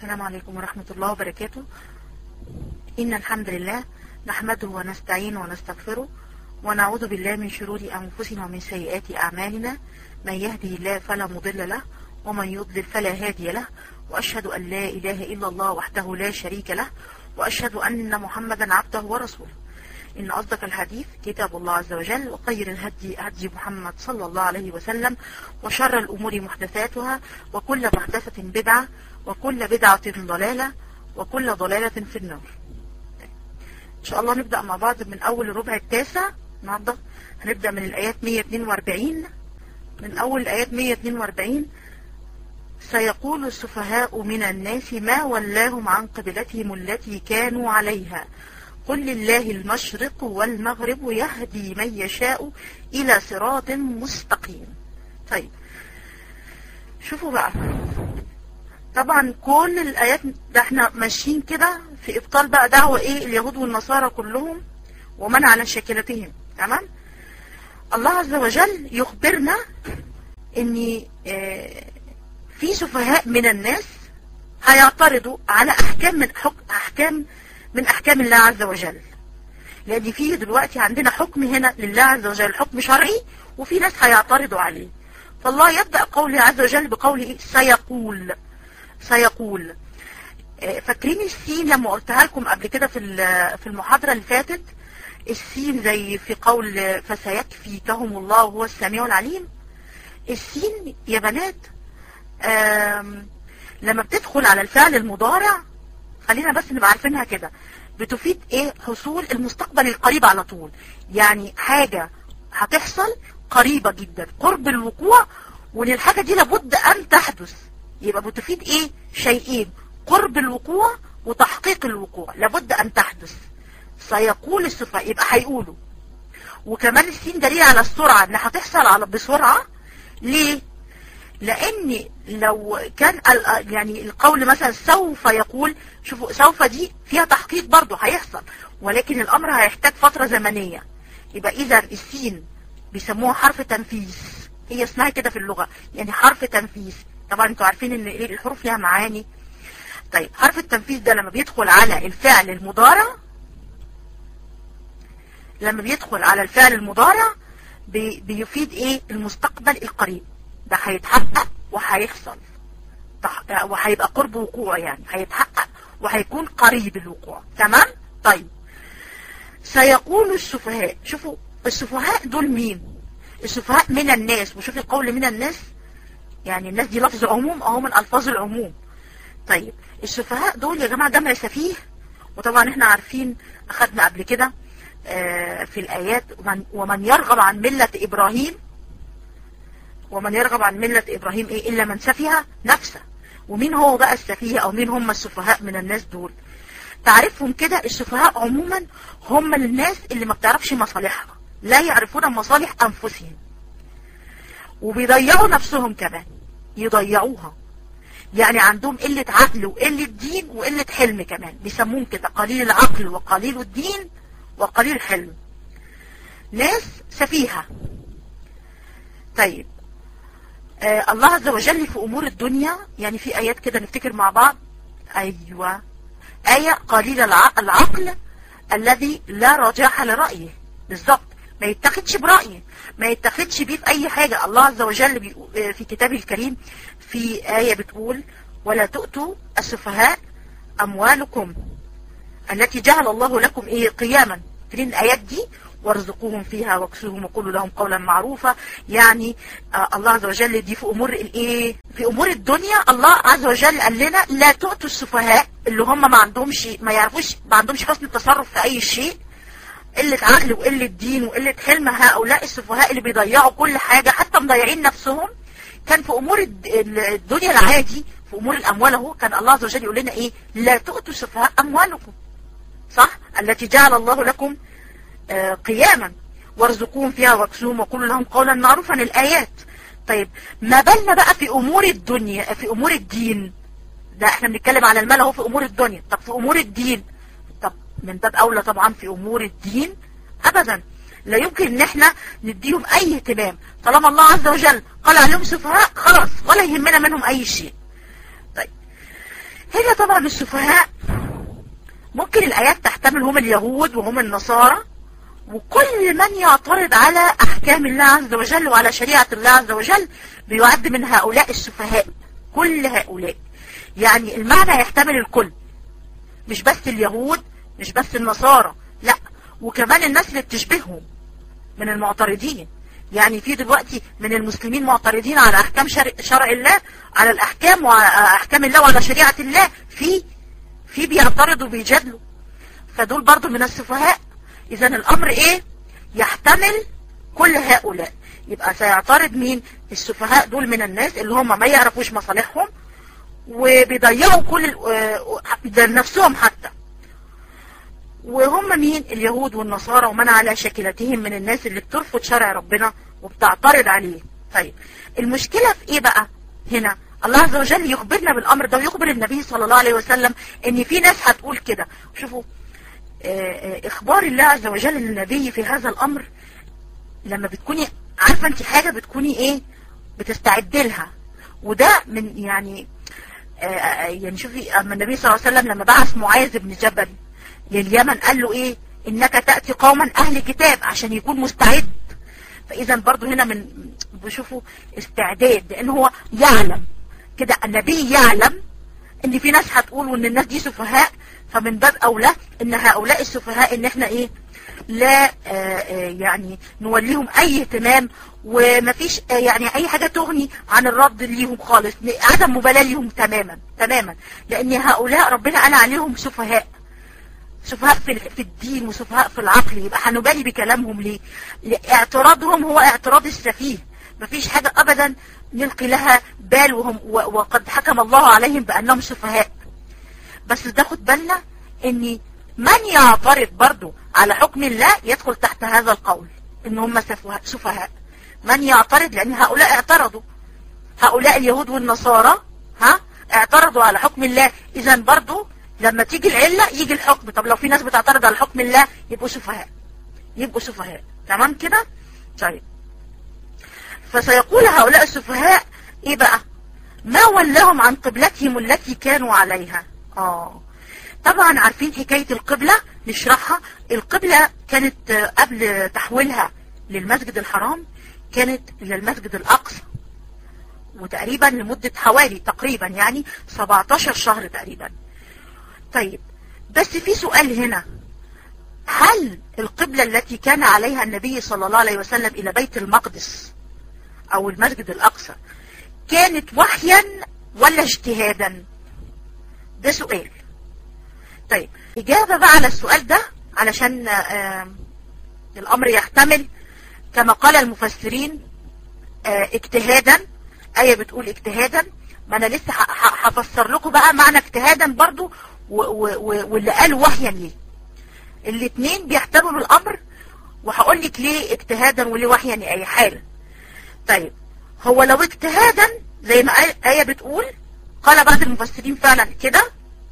السلام عليكم ورحمة الله وبركاته إن الحمد لله نحمده ونستعين ونستغفره ونعوذ بالله من شرور أنفسنا ومن سيئات أعمالنا من يهده الله فلا مضل له ومن يضلل فلا هادي له وأشهد أن لا إله إلا الله وحده لا شريك له وأشهد أن محمدا عبده ورسوله إن أصدق الحديث كتاب الله عز وجل وخير الهدي هدي محمد صلى الله عليه وسلم وشر الأمور محدثاتها وكل محدثة بدعة وكل بدعة ضلالة وكل ضلالة في النار إن شاء الله نبدأ مع بعض من أول الربع التاسع النهارده هنبدأ من الآيات 142 من أول الآيات 142 سيقول السفهاء من الناس ما ولاهم عن قبلتهم التي كانوا عليها قل لله المشرق والمغرب يهدي من يشاء إلى صراط مستقيم طيب شوفوا بقى طبعا كل الآيات ده احنا ماشيين كده في إبطال بقى دعوة إيه اليهود والنصارى كلهم ومن على شكلتهم تمام الله عز وجل يخبرنا ان اه في سفهاء من الناس هيعترضوا على احكام من حكم احكام من احكام الله عز وجل لان في دلوقتي عندنا حكم هنا لله عز وجل حكم شرعي وفي ناس هيعترضوا عليه فالله يبدأ قوله عز وجل بقوله سيقول سيقول اه فاكرين السين لما قلتها لكم قبل كده في في المحاضرة اللي فاتت السين زي في قول فسيكفيكهم الله وهو السميع العليم السين يا بنات لما بتدخل على الفعل المضارع خلينا بس نبقى عارفينها كده بتفيد ايه حصول المستقبل القريب على طول يعني حاجة هتحصل قريبة جدا قرب الوقوع وان الحاجة دي لابد ان تحدث يبقى بتفيد ايه شيئين قرب الوقوع وتحقيق الوقوع لابد ان تحدث سيقول السفهاء يبقى هيقولوا وكمان السين دليل على السرعة ان هتحصل على بسرعة ليه لان لو كان يعني القول مثلا سوف يقول شوفوا سوف دي فيها تحقيق برضه هيحصل ولكن الامر هيحتاج فترة زمنية يبقى اذا السين بيسموها حرف تنفيذ هي اسمها كده في اللغة يعني حرف تنفيذ طبعا انتوا عارفين ان الحروف ليها معاني طيب حرف التنفيذ ده لما بيدخل على الفعل المضارع لما بيدخل على الفعل المضارع بي بيفيد ايه المستقبل القريب ده هيتحقق وهيحصل وهيبقى قرب وقوع يعني هيتحقق وهيكون قريب الوقوع تمام طيب سيقول السفهاء شوفوا السفهاء دول مين السفهاء من الناس وشوفي القول من الناس يعني الناس دي لفظ عموم اهو من الفاظ العموم طيب السفهاء دول يا جماعه جمع سفيه وطبعا احنا عارفين اخدنا قبل كده في الآيات ومن, ومن يرغب عن ملة إبراهيم ومن يرغب عن ملة إبراهيم إيه إلا من سفيها نفسه ومين هو بقى السفيه أو مين هم السفهاء من الناس دول تعرفهم كده السفهاء عموما هم الناس اللي ما بتعرفش مصالحها لا يعرفون مصالح أنفسهم وبيضيعوا نفسهم كمان يضيعوها يعني عندهم قلة عقل وقلة دين وقلة حلم كمان بيسموهم كده قليل العقل وقليل الدين وقليل حلم ناس سفيهة طيب آه الله عز وجل في أمور الدنيا يعني في آيات كده نفتكر مع بعض أيوة آية قليل العقل الذي لا رجاح لرأيه بالظبط ما يتخدش برأيه ما يتخدش بيه في أي حاجة الله عز وجل في كتابه الكريم في آية بتقول ولا تؤتوا السفهاء أموالكم التي جعل الله لكم ايه قياما فين الايات دي وارزقوهم فيها واكسوهم وقولوا لهم قولا معروفا يعني آه الله عز وجل دي في امور الايه في امور الدنيا الله عز وجل قال لنا لا تؤتوا السفهاء اللي هم ما عندهمش ما يعرفوش ما عندهمش حسن التصرف في اي شيء قلة عقل وقلة دين وقلة حلم هؤلاء السفهاء اللي بيضيعوا كل حاجة حتى مضيعين نفسهم كان في امور الدنيا العادي في امور الاموال اهو كان الله عز وجل يقول لنا ايه لا تؤتوا السفهاء اموالكم صح التي جعل الله لكم آه قياما وارزقوهم فيها واكسوهم وقولوا لهم قولا معروفا الآيات طيب ما بالنا بقى في أمور الدنيا في أمور الدين ده احنا بنتكلم على المال اهو في أمور الدنيا طب في أمور الدين طب من باب أولى طبعا في أمور الدين أبدا لا يمكن ان احنا نديهم اي اهتمام طالما الله عز وجل قال عليهم سفهاء خلاص ولا يهمنا منهم اي شيء طيب هنا طبعا السفهاء ممكن الآيات تحتمل هم اليهود وهم النصارى وكل من يعترض على أحكام الله عز وجل وعلى شريعة الله عز وجل بيعد من هؤلاء السفهاء كل هؤلاء يعني المعنى يحتمل الكل مش بس اليهود مش بس النصارى لا وكمان الناس اللي بتشبههم من المعترضين يعني في دلوقتي من المسلمين معترضين على احكام شرع, شرع الله على الاحكام وعلى احكام الله وعلى شريعة الله في في بيعترضوا وبيجادلوا فدول برضو من السفهاء اذا الامر ايه يحتمل كل هؤلاء يبقى سيعترض مين السفهاء دول من الناس اللي هم ما يعرفوش مصالحهم وبيضيعوا كل ده نفسهم حتى وهم مين اليهود والنصارى ومن على شكلتهم من الناس اللي بترفض شرع ربنا وبتعترض عليه طيب المشكلة في ايه بقى هنا الله عز وجل يخبرنا بالامر ده ويخبر النبي صلى الله عليه وسلم ان في ناس هتقول كده شوفوا اخبار الله عز وجل للنبي في هذا الامر لما بتكوني عارفة انت حاجة بتكوني ايه بتستعد لها وده من يعني يعني شوفي اما النبي صلى الله عليه وسلم لما بعث معاذ بن جبل لليمن قال له ايه انك تأتي قوما اهل كتاب عشان يكون مستعد فاذا برضو هنا من بشوفوا استعداد لان هو يعلم كده النبي يعلم ان في ناس هتقول وان الناس دي سفهاء فمن باب اولى ان هؤلاء السفهاء ان احنا ايه لا آآ آآ يعني نوليهم اي اهتمام ومفيش يعني اي حاجة تغني عن الرد ليهم خالص عدم مبالاة ليهم تماما تماما لان هؤلاء ربنا قال عليهم سفهاء سفهاء في في الدين وسفهاء في العقل يبقى هنبالي بكلامهم ليه اعتراضهم هو اعتراض السفيه مفيش حاجة ابدا نلقي لها بال وهم وقد حكم الله عليهم بانهم سفهاء بس تاخد بالنا ان من يعترض برضو على حكم الله يدخل تحت هذا القول ان هم سفهاء من يعترض لان هؤلاء اعترضوا هؤلاء اليهود والنصارى ها اعترضوا على حكم الله اذا برضو لما تيجي العلة يجي الحكم طب لو في ناس بتعترض على حكم الله يبقوا سفهاء يبقوا سفهاء تمام كده طيب فسيقول هؤلاء السفهاء ايه بقى ما ولاهم عن قبلتهم التي كانوا عليها اه طبعا عارفين حكاية القبلة نشرحها القبلة كانت قبل تحويلها للمسجد الحرام كانت للمسجد الأقصى وتقريبا لمدة حوالي تقريبا يعني 17 شهر تقريبا طيب بس في سؤال هنا هل القبلة التي كان عليها النبي صلى الله عليه وسلم إلى بيت المقدس أو المسجد الأقصى كانت وحيا ولا اجتهادا ده سؤال طيب إجابة بقى على السؤال ده علشان الأمر يحتمل كما قال المفسرين اجتهادا آية بتقول اجتهادا ما أنا لسه هفسر لكم بقى معنى اجتهادا برضو واللي قالوا وحيا ليه الاثنين بيحتملوا الأمر وهقول لك ليه اجتهادا وليه وحيا لأي حالة طيب هو لو اجتهادا زي ما آية بتقول قال بعض المفسرين فعلا كده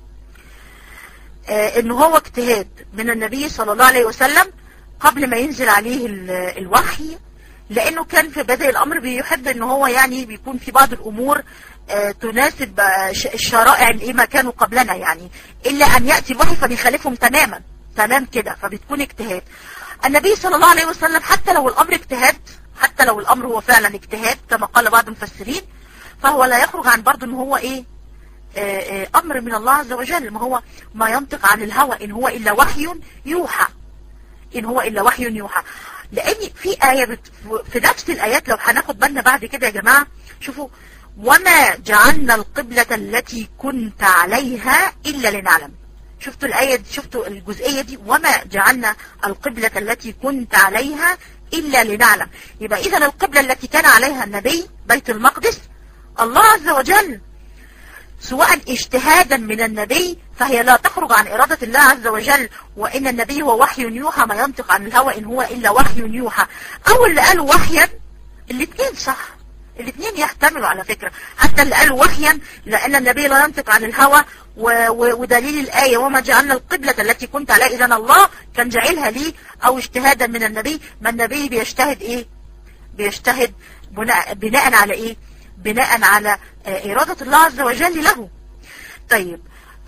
آه ان هو اجتهاد من النبي صلى الله عليه وسلم قبل ما ينزل عليه الوحي لانه كان في بدء الامر بيحب ان هو يعني بيكون في بعض الامور آه تناسب آه الشرائع اللي ما كانوا قبلنا يعني الا ان يأتي الوحي فبيخالفهم تماما تمام كده فبتكون اجتهاد النبي صلى الله عليه وسلم حتى لو الامر اجتهاد حتى لو الامر هو فعلا اجتهاد كما قال بعض المفسرين فهو لا يخرج عن برضه ان هو ايه آآ آآ امر من الله عز وجل ما هو ما ينطق عن الهوى ان هو الا وحي يوحى ان هو الا وحي يوحى لان في آية بت... في نفس الايات لو هناخد بالنا بعد كده يا جماعة شوفوا وما جعلنا القبلة التي كنت عليها الا لنعلم شفتوا الآية دي شفتوا الجزئية دي وما جعلنا القبلة التي كنت عليها إلا لنعلم يبقى إذا القبلة التي كان عليها النبي بيت المقدس الله عز وجل سواء اجتهادا من النبي فهي لا تخرج عن إرادة الله عز وجل وإن النبي هو وحي يوحى ما ينطق عن الهوى إن هو إلا وحي يوحى أو اللي قالوا وحيا الاثنين صح الاثنين يحتملوا على فكرة حتى اللي قالوا وحيا لأن النبي لا ينطق عن الهوى و و ودليل الآية وما جعلنا القبلة التي كنت عليها إذا الله كان جعلها لي أو اجتهادا من النبي ما النبي بيجتهد إيه بيجتهد بناء, بناء على إيه بناء على إرادة الله عز وجل له طيب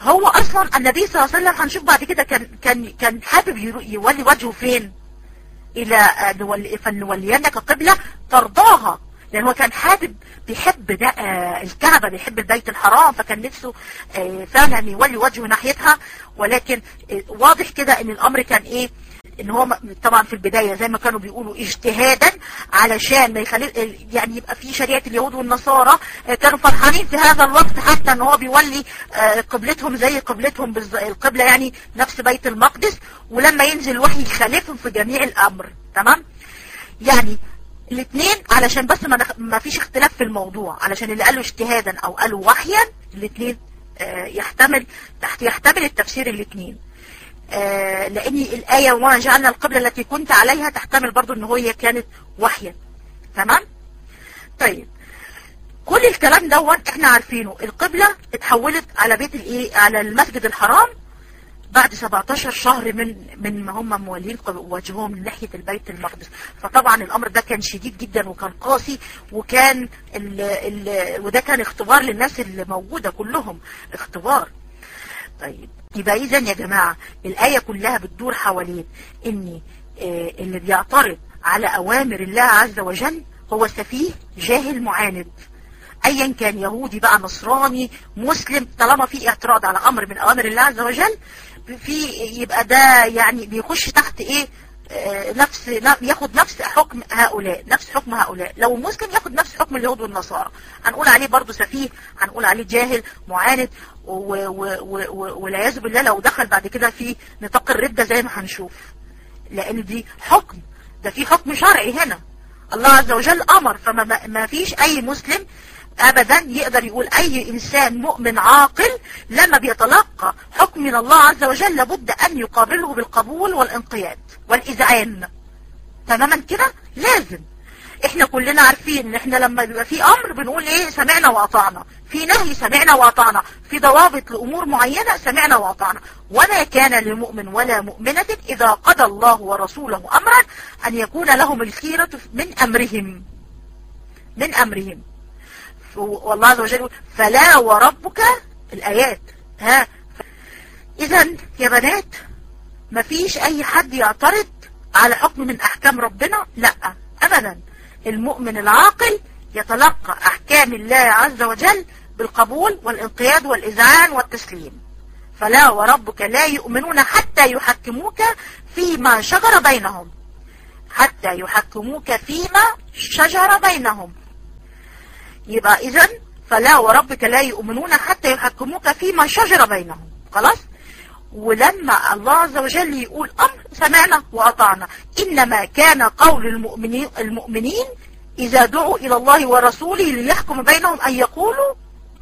هو اصلا النبي صلى الله عليه وسلم هنشوف بعد كده كان كان كان حابب يولي وجهه فين الى فنولينك قبلة ترضاها لان هو كان حابب بيحب ده آه الكعبة بيحب البيت الحرام فكان نفسه آه فعلا يولي وجهه ناحيتها ولكن آه واضح كده ان الامر كان ايه ان هو طبعا في البداية زي ما كانوا بيقولوا اجتهادا علشان ما يخلي يعني يبقى في شريعة اليهود والنصارى كانوا فرحانين في هذا الوقت حتى ان هو بيولي قبلتهم زي قبلتهم القبلة يعني نفس بيت المقدس ولما ينزل وحي يخالفهم في جميع الامر تمام يعني الاثنين علشان بس ما فيش اختلاف في الموضوع علشان اللي قالوا اجتهادا او قالوا وحيا الاثنين يحتمل تحت يحتمل التفسير الاثنين آه لان الآية وما جعلنا القبلة التي كنت عليها تحتمل برضو ان هي كانت وحيا تمام طيب كل الكلام دون احنا عارفينه القبلة اتحولت على بيت الايه على المسجد الحرام بعد 17 شهر من من ما هم مولين وجههم ناحية البيت المقدس فطبعا الامر ده كان شديد جدا وكان قاسي وكان ال ال وده كان اختبار للناس اللي موجودة كلهم اختبار طيب يبقى اذا يا جماعة الآية كلها بتدور حوالين ان آه اللي بيعترض على أوامر الله عز وجل هو سفيه جاهل معاند ايا كان يهودي بقى نصراني مسلم طالما في اعتراض على امر من اوامر الله عز وجل في يبقى ده يعني بيخش تحت ايه آه نفس ياخد نفس حكم هؤلاء نفس حكم هؤلاء لو مسلم ياخد نفس حكم اليهود والنصارى هنقول عليه برضه سفيه هنقول عليه جاهل معاند والعياذ بالله لو دخل بعد كده في نطاق الردة زي ما هنشوف لان دي حكم ده في حكم شرعي هنا الله عز وجل امر فما ما فيش اي مسلم ابدا يقدر يقول اي انسان مؤمن عاقل لما بيتلقى حكم من الله عز وجل لابد ان يقابله بالقبول والانقياد والاذعان تماما كده لازم احنا كلنا عارفين ان احنا لما بيبقى في امر بنقول ايه سمعنا واطعنا في نهي سمعنا واطعنا في ضوابط لامور معينة سمعنا واطعنا وما كان لمؤمن ولا مؤمنة اذا قضى الله ورسوله امرا ان يكون لهم الخيرة من امرهم من امرهم والله عز وجل فلا وربك الايات ها اذا يا بنات مفيش اي حد يعترض على حكم من احكام ربنا لا ابدا المؤمن العاقل يتلقى احكام الله عز وجل بالقبول والانقياد والاذعان والتسليم فلا وربك لا يؤمنون حتى يحكموك فيما شجر بينهم حتى يحكموك فيما شجر بينهم يبقى اذا فلا وربك لا يؤمنون حتى يحكموك فيما شجر بينهم خلاص ولما الله عز وجل يقول امر سمعنا واطعنا انما كان قول المؤمنين, المؤمنين اذا دعوا الى الله ورسوله ليحكم بينهم ان يقولوا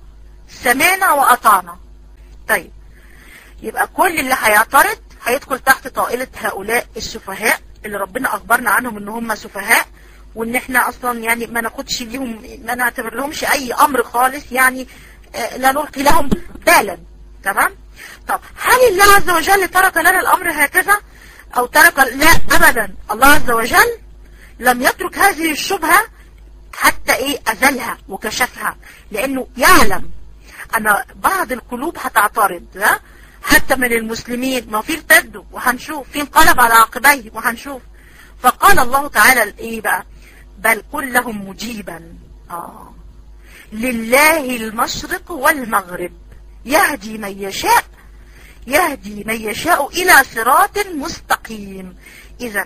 سمعنا واطعنا طيب يبقى كل اللي هيعترض هيدخل تحت طائلة هؤلاء السفهاء اللي ربنا اخبرنا عنهم ان هم سفهاء وان احنا اصلا يعني ما ناخدش ليهم ما نعتبر لهمش اي امر خالص يعني لا نلقي لهم بالا تمام طب هل الله عز وجل ترك لنا الامر هكذا او ترك لا ابدا الله عز وجل لم يترك هذه الشبهة حتى ايه ازلها وكشفها لانه يعلم ان بعض القلوب هتعترض ها حتى من المسلمين ما في ارتدوا وهنشوف في انقلب على عقبيه وهنشوف فقال الله تعالى ايه بقى بل قل لهم مجيبا آه. لله المشرق والمغرب يهدي من يشاء يهدي من يشاء إلى صراط مستقيم إذا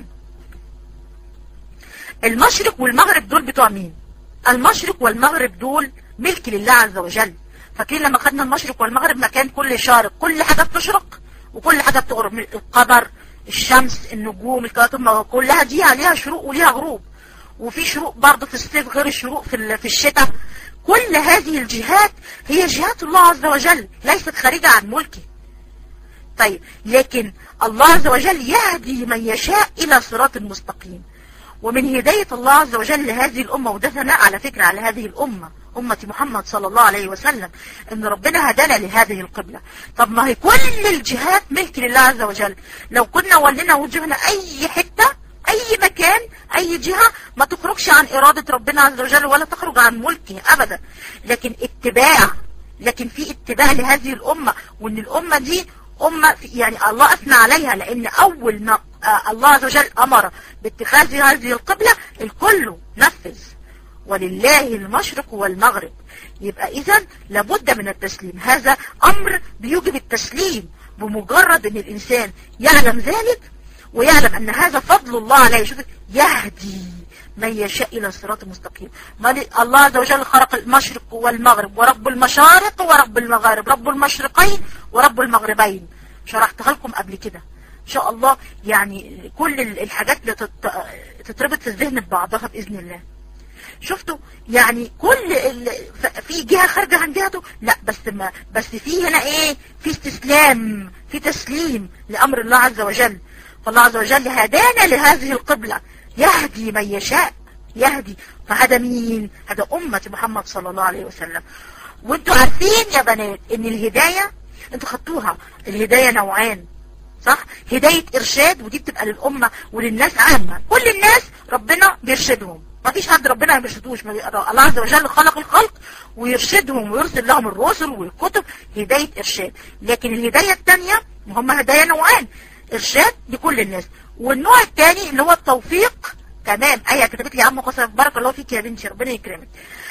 المشرق والمغرب دول بتوع مين المشرق والمغرب دول ملك لله عز وجل فاكرين لما خدنا المشرق والمغرب مكان كل شارق كل حاجة بتشرق وكل حاجة بتغرب القمر الشمس النجوم الكواكب كلها دي عليها شروق وليها غروب وفي شروق برضه في الصيف غير الشروق في في الشتاء كل هذه الجهات هي جهات الله عز وجل ليست خارجة عن ملكه طيب لكن الله عز وجل يهدي من يشاء إلى صراط مستقيم ومن هداية الله عز وجل لهذه الأمة وده ثناء على فكرة على هذه الأمة أمة محمد صلى الله عليه وسلم إن ربنا هدانا لهذه القبلة طب ما هي كل الجهات ملك لله عز وجل لو كنا ولنا وجهنا أي حتة أي مكان أي جهة ما تخرجش عن إرادة ربنا عز وجل ولا تخرج عن ملكه أبدا لكن اتباع لكن في اتباع لهذه الأمة وان الأمة دي أمة يعني الله أثنى عليها لأن أول ما الله عز وجل أمر باتخاذ هذه القبلة الكل نفذ ولله المشرق والمغرب يبقى إذا لابد من التسليم هذا أمر بيوجب التسليم بمجرد أن الإنسان يعلم ذلك ويعلم أن هذا فضل الله عليه شوف يهدي من يشاء إلى الصراط المستقيم الله عز وجل خلق المشرق والمغرب ورب المشارق ورب المغارب رب المشرقين ورب المغربين شرحتها لكم قبل كده إن شاء الله يعني كل الحاجات اللي تتربط في الذهن ببعضها بإذن الله شفتوا يعني كل في جهة خارجة عن جهته لا بس ما بس في هنا ايه في استسلام في تسليم لأمر الله عز وجل فالله عز وجل هدانا لهذه القبلة يهدي من يشاء يهدي فهذا مين هذا أمة محمد صلى الله عليه وسلم وانتوا عارفين يا بنات ان الهداية انتوا خدتوها الهداية نوعان صح هداية ارشاد ودي بتبقى للأمة وللناس عامة كل الناس ربنا بيرشدهم ما فيش حد ربنا ما بيرشدوش الله عز وجل خلق الخلق ويرشدهم ويرسل لهم الرسل والكتب هداية ارشاد لكن الهداية الثانية هم هدايا نوعان ارشاد لكل الناس والنوع الثاني اللي هو التوفيق تمام ايه كتبت لي يا عم قصر بارك الله فيك يا بنتي ربنا يكرمك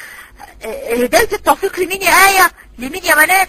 هداية التوفيق لمين يا آية لمين يا بنات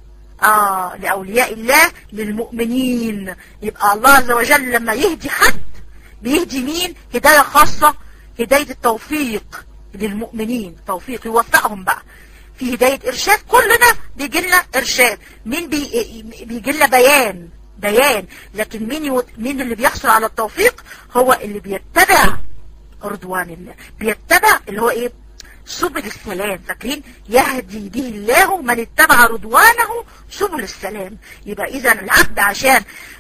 آه لأولياء الله للمؤمنين يبقى الله عز وجل لما يهدي حد بيهدي مين هداية خاصة هداية التوفيق للمؤمنين توفيق يوفقهم بقى في هداية إرشاد كلنا بيجي لنا إرشاد مين بي بيجي لنا بيان بيان لكن مين يو... مين اللي بيحصل على التوفيق هو اللي بيتبع رضوان الله بيتبع اللي هو ايه سبل السلام فاكرين يهدي به الله من اتبع رضوانه سبل السلام يبقى اذا العبد عشان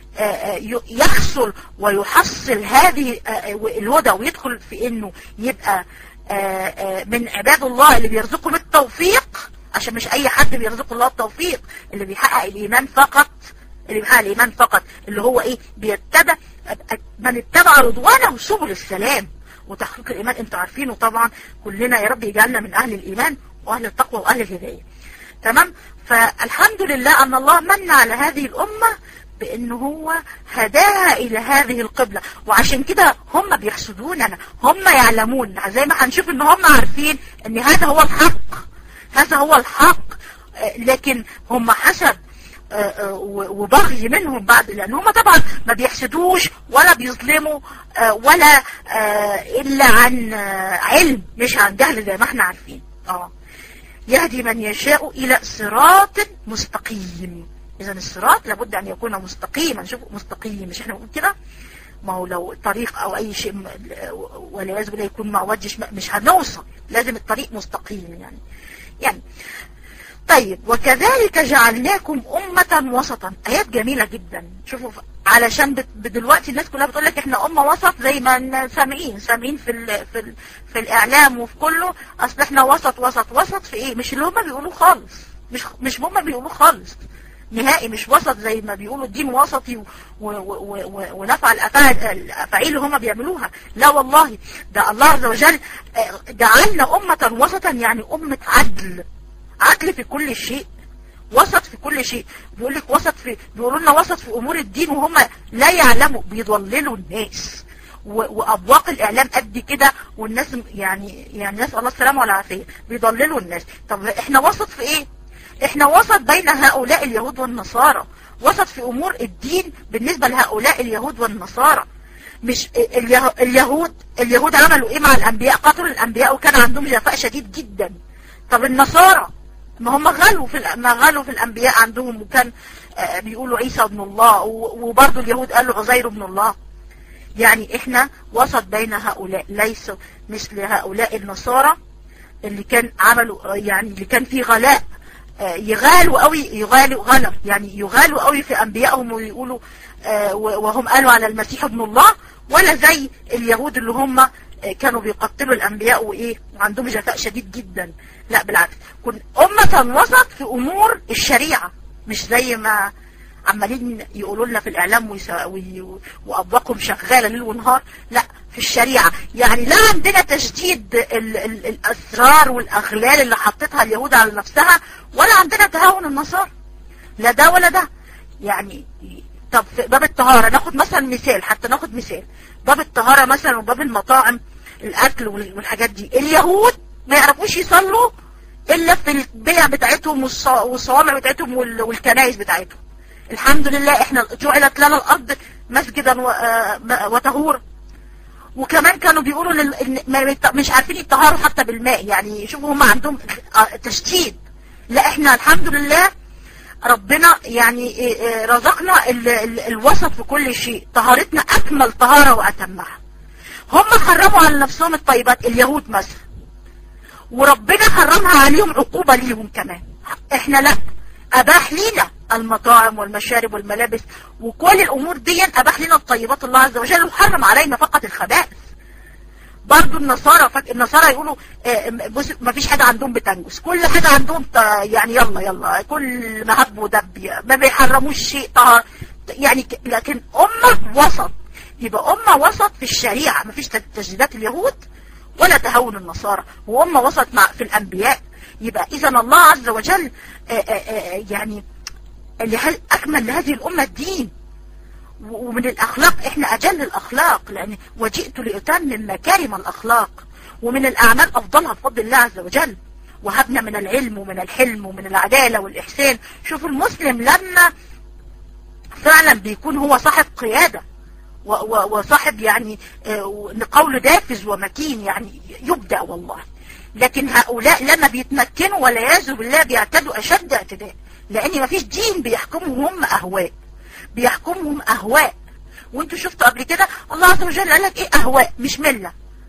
يحصل ويحصل هذه الهدى ويدخل في انه يبقى من عباد الله اللي بيرزقهم التوفيق عشان مش اي حد بيرزق الله التوفيق اللي بيحقق الايمان فقط اللي بيحقق الايمان فقط اللي هو ايه بيتبع من اتبع رضوانه سبل السلام وتحقيق الايمان انتوا عارفينه طبعا كلنا يا رب يجعلنا من اهل الايمان واهل التقوى واهل الهدايه تمام فالحمد لله ان الله من على هذه الامه بان هو هداها الى هذه القبلة وعشان كده هم بيحسدوننا هم يعلمون زي ما هنشوف ان هم عارفين ان هذا هو الحق هذا هو الحق لكن هم حسد وبغي منهم بعد لان هم طبعا ما بيحسدوش ولا بيظلموا ولا الا عن علم مش عن جهل زي ما احنا عارفين اه يهدي من يشاء الى صراط مستقيم اذا الصراط لابد ان يكون مستقيما شوفوا مستقيم مش احنا بنقول كده ما هو لو طريق او اي شيء والعياذ بالله يكون معوجش مش هنوصل لازم الطريق مستقيم يعني يعني طيب وكذلك جعلناكم أمة وسطا آيات جميلة جدا شوفوا علشان دلوقتي الناس كلها بتقول لك احنا أمة وسط زي ما سامعين سامعين في ال في ال في الإعلام وفي كله أصل احنا وسط وسط وسط في إيه مش اللي هما بيقولوه خالص مش مش هما بيقولوه خالص نهائي مش وسط زي ما بيقولوا الدين وسطي ونفعل الأفاعيل اللي هما بيعملوها لا والله ده الله عز وجل جعلنا أمة وسطا يعني أمة عدل عدل في كل شيء وسط في كل شيء بيقول لك وسط في بيقولوا لنا وسط في امور الدين وهم لا يعلموا بيضللوا الناس وابواق الاعلام قد كده والناس يعني يعني نسال الله السلامه والعافيه بيضللوا الناس طب احنا وسط في ايه احنا وسط بين هؤلاء اليهود والنصارى وسط في امور الدين بالنسبه لهؤلاء اليهود والنصارى مش اليهود اليهود عملوا ايه مع الانبياء قتلوا الانبياء وكان عندهم جفاء شديد جدا طب النصارى ما هم غلوا في ما غلوا في الانبياء عندهم وكان بيقولوا عيسى ابن الله وبرضه اليهود قالوا عزير ابن الله يعني احنا وسط بين هؤلاء ليس مثل هؤلاء النصارى اللي كان عملوا يعني اللي كان فيه غلاء يغالوا قوي يغالوا غلا يعني يغالوا قوي في انبيائهم ويقولوا وهم قالوا على المسيح ابن الله ولا زي اليهود اللي هم كانوا بيقتلوا الانبياء وايه وعندهم جفاء شديد جدا لا بالعكس كن أمة وسط في أمور الشريعة مش زي ما عمالين يقولوا لنا في الاعلام وابواقهم شغاله ليل ونهار لا في الشريعه يعني لا عندنا تشديد ال ال الاسرار والاغلال اللي حطتها اليهود على نفسها ولا عندنا تهاون النصارى لا ده ولا ده يعني طب في باب الطهاره ناخد مثلا مثال حتى ناخد مثال باب الطهاره مثلا وباب المطاعم الاكل والحاجات دي اليهود ما يعرفوش يصلوا الا في البيع بتاعتهم والصوامع بتاعتهم والكنائس بتاعتهم الحمد لله احنا جعلت لنا الارض مسجدا وطهورا وكمان كانوا بيقولوا لل... مش عارفين يطهروا حتى بالماء يعني شوفوا هم عندهم تشديد لا احنا الحمد لله ربنا يعني رزقنا ال... ال... الوسط في كل شيء طهارتنا اكمل طهارة واتمها هم حرموا على نفسهم الطيبات اليهود مثلا وربنا حرمها عليهم عقوبة ليهم كمان احنا لا اباح لينا المطاعم والمشارب والملابس وكل الامور دي اباح لنا الطيبات الله عز وجل وحرم علينا فقط الخبائث برضو النصارى فك... النصارى يقولوا بص ما فيش حاجة عندهم بتنجس كل حاجة عندهم ت... يعني يلا يلا كل ما هب ودب ما بيحرموش شيء طه... يعني ك... لكن أمة وسط يبقى أمة وسط في الشريعة ما فيش تجديدات اليهود ولا تهون النصارى وأمة وسط مع في الأنبياء يبقى إذا الله عز وجل آآ آآ يعني أكمل لهذه الأمة الدين ومن الأخلاق إحنا أجل الأخلاق لأن وجئت لأتمم مكارم الأخلاق ومن الأعمال أفضلها بفضل الله عز وجل وهبنا من العلم ومن الحلم ومن العدالة والإحسان شوف المسلم لما فعلا بيكون هو صاحب قيادة وصاحب يعني قول دافز ومكين يعني يبدأ والله لكن هؤلاء لما بيتمكنوا والعياذ بالله بيعتدوا أشد اعتداء لأن ما فيش دين بيحكمهم هم أهواء بيحكمهم أهواء وانتوا شفتوا قبل كده الله عز وجل قال لك ايه أهواء مش ملة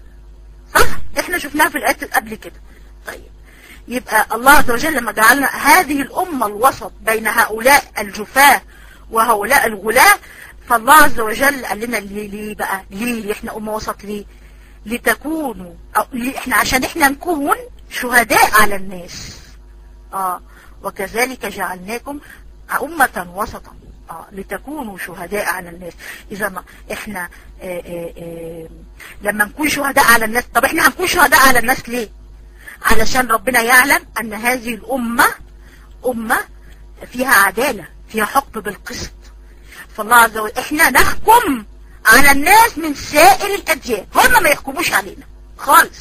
صح احنا شفناها في الآيات قبل كده طيب يبقى الله عز وجل لما جعلنا هذه الأمة الوسط بين هؤلاء الجفاة وهؤلاء الغلاة فالله عز وجل قال لنا ليه, ليه بقى ليه احنا أمة وسط ليه لتكونوا أو ليه احنا عشان احنا نكون شهداء على الناس اه وكذلك جعلناكم أمة وسطا آه لتكونوا شهداء على الناس إذا احنا آآ آآ لما نكون شهداء على الناس طب احنا هنكون شهداء على الناس ليه علشان ربنا يعلم أن هذه الأمة أمة فيها عدالة فيها حكم بالقسط فالله عز وجل احنا نحكم على الناس من سائر الأديان هم ما يحكموش علينا خالص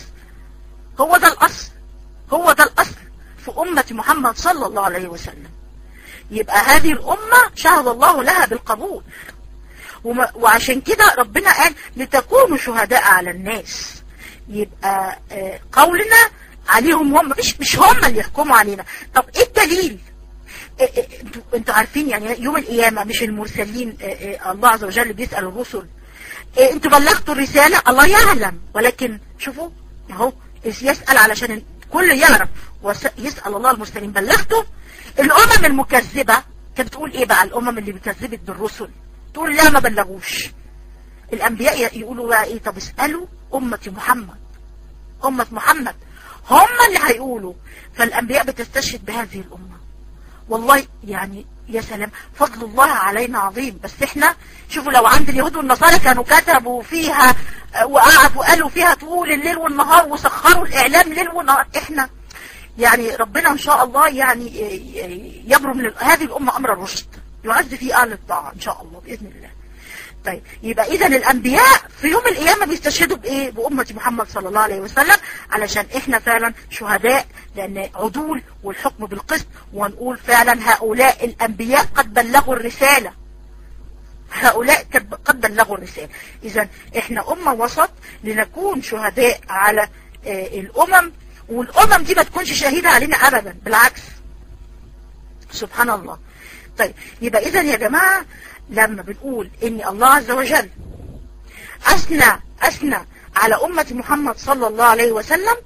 هو ده الأصل هو ده الأصل في أمة محمد صلى الله عليه وسلم يبقى هذه الأمة شهد الله لها بالقبول وعشان كده ربنا قال لتكونوا شهداء على الناس يبقى قولنا عليهم هم مش مش هم اللي يحكموا علينا طب ايه الدليل انتوا عارفين يعني يوم القيامة مش المرسلين الله عز وجل بيسأل الرسل انتوا بلغتوا الرسالة الله يعلم ولكن شوفوا اهو يسأل علشان الكل يعرف ويسأل الله المرسلين بلغتوا الامم المكذبة كانت بتقول ايه بقى الامم اللي بكذبت بالرسل تقول لا ما بلغوش الانبياء يقولوا بقى ايه طب اسألوا امة محمد امة محمد هم اللي هيقولوا فالانبياء بتستشهد بهذه الامة والله يعني يا سلام فضل الله علينا عظيم بس احنا شوفوا لو عند اليهود والنصارى كانوا كتبوا فيها وقعدوا وقالوا فيها طول الليل والنهار وسخروا الاعلام ليل ونهار احنا يعني ربنا ان شاء الله يعني يبرم من هذه الامة امر الرشد يعز في اهل الطاعة ان شاء الله باذن الله طيب يبقى اذا الانبياء في يوم القيامة بيستشهدوا بايه بامة محمد صلى الله عليه وسلم علشان احنا فعلا شهداء لان عدول والحكم بالقسط ونقول فعلا هؤلاء الانبياء قد بلغوا الرسالة هؤلاء قد بلغوا الرسالة اذا احنا امة وسط لنكون شهداء على الامم والامم دي ما تكونش شهيدة علينا ابدا بالعكس سبحان الله طيب يبقى اذا يا جماعة لما بنقول ان الله عز وجل اثنى اثنى على امة محمد صلى الله عليه وسلم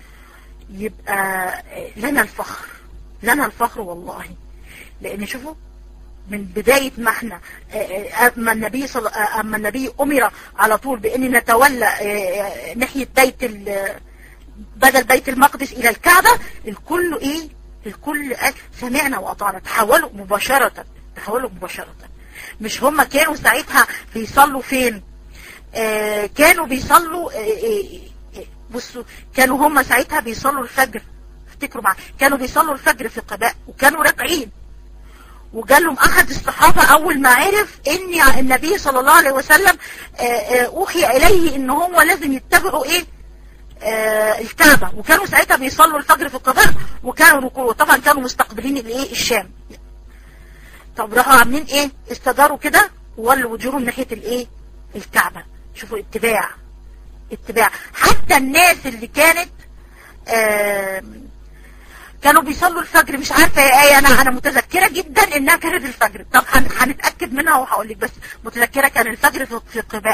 يبقى لنا الفخر لنا الفخر والله لان شوفوا من بداية ما احنا اما النبي صل... اما النبي امر على طول بان نتولى ناحية بيت ال... بدل بيت المقدس الى الكعبة الكل ايه الكل قال سمعنا واطعنا تحولوا مباشرة تحولوا مباشرة مش هم كانوا ساعتها بيصلوا فين آه كانوا بيصلوا آه آه بصوا كانوا هم ساعتها بيصلوا الفجر افتكروا معايا كانوا بيصلوا الفجر في قباء وكانوا راكعين وجالهم احد الصحابة اول ما عرف ان النبي صلى الله عليه وسلم اوحي اليه ان هو لازم يتبعوا ايه آه الكعبة وكانوا ساعتها بيصلوا الفجر في القباء وكانوا ركوع طبعا كانوا مستقبلين الايه الشام طب راحوا عاملين ايه استداروا كده وولوا وجوههم ناحية الايه الكعبة شوفوا اتباع اتباع حتى الناس اللي كانت آه كانوا بيصلوا الفجر مش عارفة يا ايه انا انا متذكرة جدا انها كانت الفجر طب هنتأكد منها وهقول لك بس متذكرة كان الفجر في قباء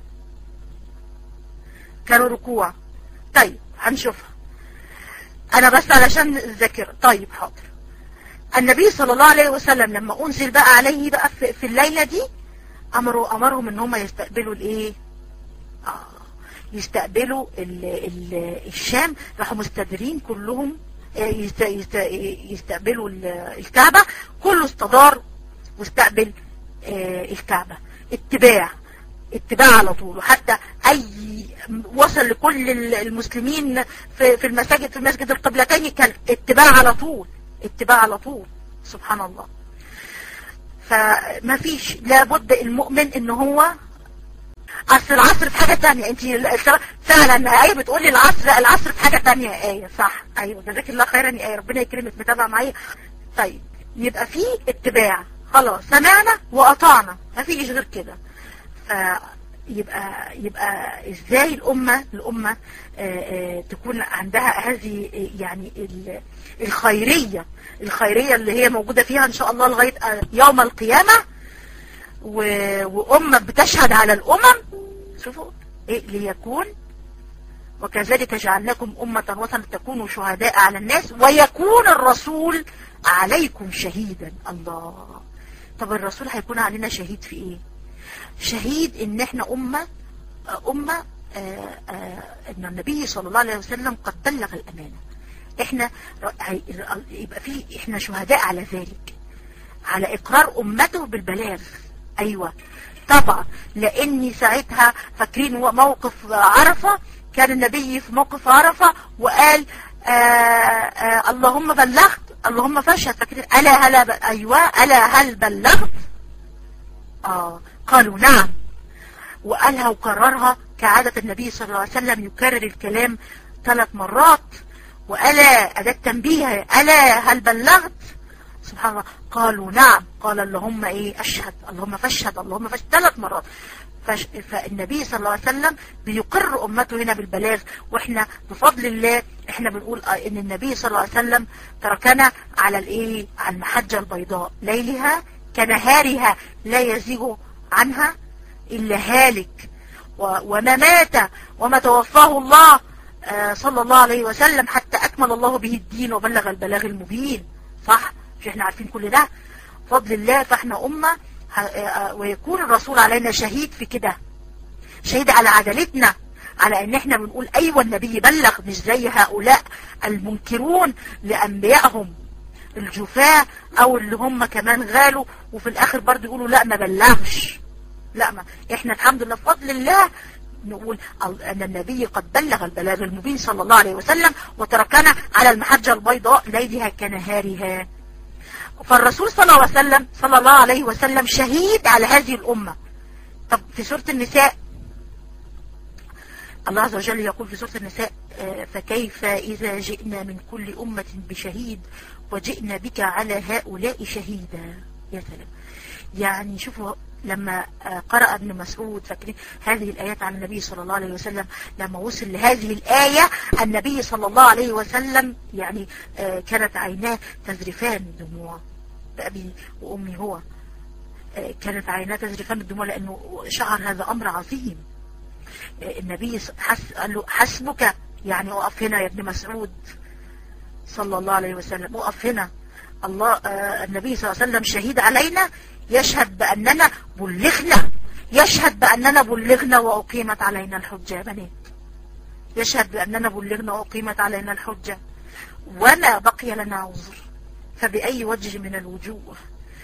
كانوا ركوع طيب هنشوفها انا بس علشان الذاكرة طيب حاضر النبي صلى الله عليه وسلم لما انزل بقى عليه بقى في, في الليلة دي امروا امرهم ان هم يستقبلوا الايه آه يستقبلوا ال ال الشام راحوا مستدرين كلهم يست يست يستقبلوا الكعبة كله استدار واستقبل الكعبة اتباع اتباع على طول وحتى اي وصل لكل المسلمين في في المساجد في مسجد القبلتين كان اتباع على طول اتباع على طول سبحان الله فما فيش لابد المؤمن ان هو اصل العصر في حاجة تانية انت فعلا ايه بتقولي العصر العصر في حاجة تانية يا ايه صح ايوه جزاك الله خيرا يا ايه ربنا يكرمك متابعة معايا طيب يبقى في اتباع خلاص سمعنا واطعنا ما فيش غير كده يبقى يبقى ازاي الامه الامه تكون عندها هذه يعني الخيريه الخيريه اللي هي موجوده فيها ان شاء الله لغايه يوم القيامه وامه بتشهد على الامم شوفوا ايه ليكون وكذلك جعلناكم امه وطنا تكونوا شهداء على الناس ويكون الرسول عليكم شهيدا الله طب الرسول هيكون علينا شهيد في ايه شهيد ان احنا امة امة آآ آآ ان النبي صلى الله عليه وسلم قد بلغ الامانة احنا يبقى في احنا شهداء على ذلك على اقرار امته بالبلاغ ايوه طبعا لاني ساعتها فاكرين موقف عرفة كان النبي في موقف عرفة وقال آآ اللهم بلغت اللهم فاشهد فاكرين الا هلا ايوه الا هل بلغت اه قالوا نعم وقالها وكررها كعادة النبي صلى الله عليه وسلم يكرر الكلام ثلاث مرات وألا أداة تنبيه ألا هل بلغت سبحان الله قالوا نعم قال اللهم ايه اشهد اللهم فاشهد اللهم فاشهد ثلاث مرات فش... فالنبي صلى الله عليه وسلم بيقر امته هنا بالبلاغ واحنا بفضل الله احنا بنقول ان النبي صلى الله عليه وسلم تركنا على الايه على المحجة البيضاء ليلها كنهارها لا يزيغ عنها إلا هالك وما مات وما توفاه الله صلى الله عليه وسلم حتى أكمل الله به الدين وبلغ البلاغ المبين صح مش احنا عارفين كل ده فضل الله فاحنا أمة ويكون الرسول علينا شهيد في كده شهيد على عدالتنا على ان احنا بنقول ايوه النبي بلغ مش زي هؤلاء المنكرون لانبيائهم الجفاة او اللي هم كمان غالوا وفي الاخر برضه يقولوا لا ما بلغش لا ما احنا الحمد لله بفضل الله نقول ان النبي قد بلغ البلاغ المبين صلى الله عليه وسلم وتركنا على المحجة البيضاء ليلها كنهارها فالرسول صلى الله عليه وسلم صلى الله عليه وسلم شهيد على هذه الامة طب في سورة النساء الله عز وجل يقول في سورة النساء فكيف إذا جئنا من كل أمة بشهيد وجئنا بك على هؤلاء شهيدا يا سلام يعني شوفوا لما قرأ ابن مسعود فاكرين هذه الآيات عن النبي صلى الله عليه وسلم لما وصل لهذه الآية النبي صلى الله عليه وسلم يعني كانت عيناه تذرفان دموع بأبي وأمي هو كانت عيناه تذرفان الدموع لأنه شعر هذا أمر عظيم النبي حس قال له حسبك يعني اقف هنا يا ابن مسعود صلى الله عليه وسلم اقف هنا الله آه النبي صلى الله عليه وسلم شهيد علينا يشهد بأننا بلغنا يشهد بأننا بلغنا وأقيمت علينا الحجة يا بنات يشهد بأننا بلغنا وأقيمت علينا الحجة وما بقي لنا عذر فبأي وجه من الوجوه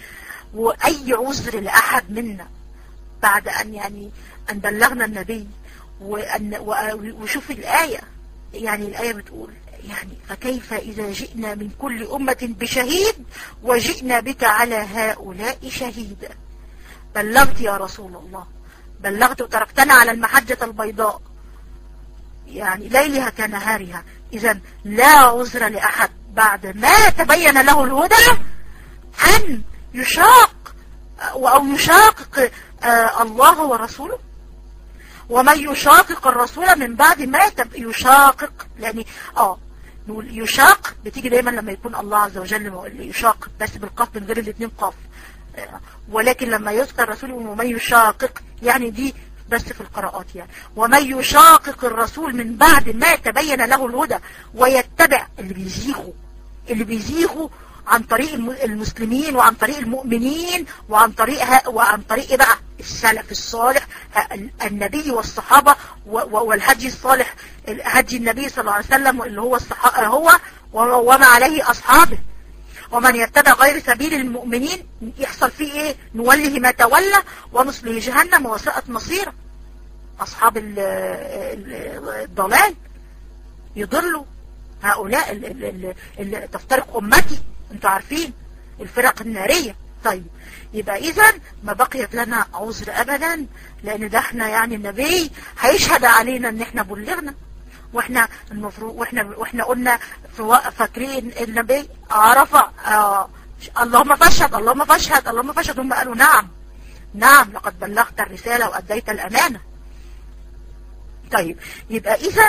واي عذر لاحد منا بعد ان يعني ان بلغنا النبي وأن وشوف الآية يعني الآية بتقول يعني فكيف إذا جئنا من كل أمة بشهيد وجئنا بك على هؤلاء شهيدا بلغت يا رسول الله بلغت وتركتنا على المحجة البيضاء يعني ليلها كنهارها إذا لا عذر لأحد بعد ما تبين له الهدى أن يشاق أو يشاقق الله ورسوله ومن يشاقق الرسول من بعد ما يشاقق لأن اه نقول يشاق بتيجي دايما لما يكون الله عز وجل يشاق بس بالقاف من غير الاثنين قاف ولكن لما يذكر الرسول ومن يشاقق يعني دي بس في القراءات يعني ومن يشاقق الرسول من بعد ما تبين له الهدى ويتبع اللي بيزيغوا اللي بيزيغوا عن طريق المسلمين وعن طريق المؤمنين وعن طريق وعن طريق بقى السلف الصالح النبي والصحابة والهدي الصالح هدي النبي صلى الله عليه وسلم اللي هو هو وما عليه أصحابه ومن يتبع غير سبيل المؤمنين يحصل فيه ايه نوله ما تولى ونصله جهنم وساءت مصيره أصحاب الضلال يضلوا هؤلاء اللي تفترق أمتي انتوا عارفين الفرق النارية طيب يبقى اذا ما بقيت لنا عذر ابدا لان ده احنا يعني النبي هيشهد علينا ان احنا بلغنا واحنا المفروض واحنا واحنا قلنا فاكرين النبي عرف آه اللهم فاشهد اللهم فاشهد اللهم فاشهد هم قالوا نعم نعم لقد بلغت الرسالة وأديت الأمانة طيب يبقى إذا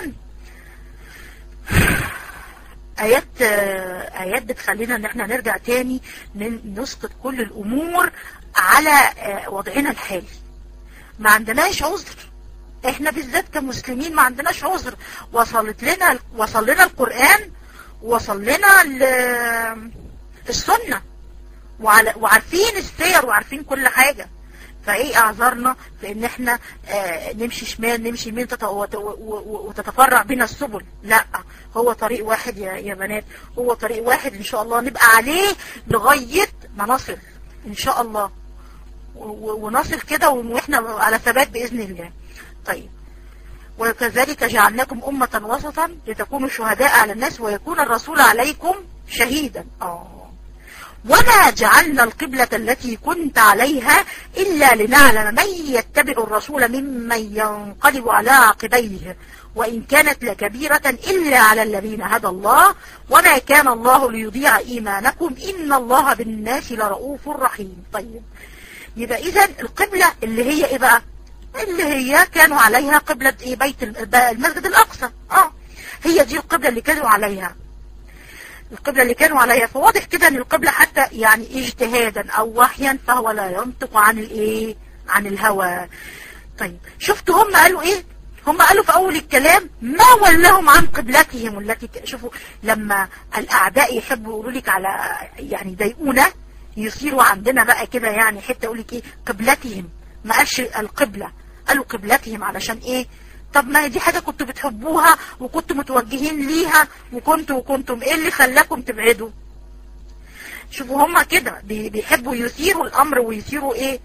آيات آيات بتخلينا ان احنا نرجع تاني نسقط كل الامور على وضعنا الحالي ما عندناش عذر احنا بالذات كمسلمين ما عندناش عذر وصلت لنا وصل لنا القرآن وصل لنا السنة وعارفين السير وعارفين كل حاجة فايه اعذارنا في ان احنا آه نمشي شمال نمشي يمين وتتفرع بنا السبل لا هو طريق واحد يا, يا بنات هو طريق واحد ان شاء الله نبقى عليه لغاية ما نصل ان شاء الله ونصل كده واحنا على ثبات باذن الله طيب وكذلك جعلناكم أمة وسطا لتكونوا شهداء على الناس ويكون الرسول عليكم شهيدا اه وما جعلنا القبلة التي كنت عليها إلا لنعلم من يتبع الرسول ممن ينقلب على عقبيه وإن كانت لكبيرة إلا على الذين هدى الله وما كان الله ليضيع إيمانكم إن الله بالناس لرؤوف رحيم طيب يبقى إذا القبلة اللي هي إيه بقى اللي هي كانوا عليها قبلة إيه بيت المسجد الأقصى آه هي دي القبلة اللي كانوا عليها القبلة اللي كانوا عليها فواضح كده ان القبلة حتى يعني اجتهادا او وحيا فهو لا ينطق عن الايه عن الهوى طيب شفتوا هم قالوا ايه هم قالوا في اول الكلام ما ولهم عن قبلتهم التي شوفوا لما الاعداء يحبوا يقولوا لك على يعني يضايقونا يصيروا عندنا بقى كده يعني حته يقول لك ايه قبلتهم ما قالش القبلة قالوا قبلتهم علشان ايه طب ما دي حاجة كنتوا بتحبوها وكنتوا متوجهين ليها وكنتوا وكنتم ايه اللي خلاكم تبعدوا شوفوا هما كده بيحبوا يثيروا الامر ويثيروا ايه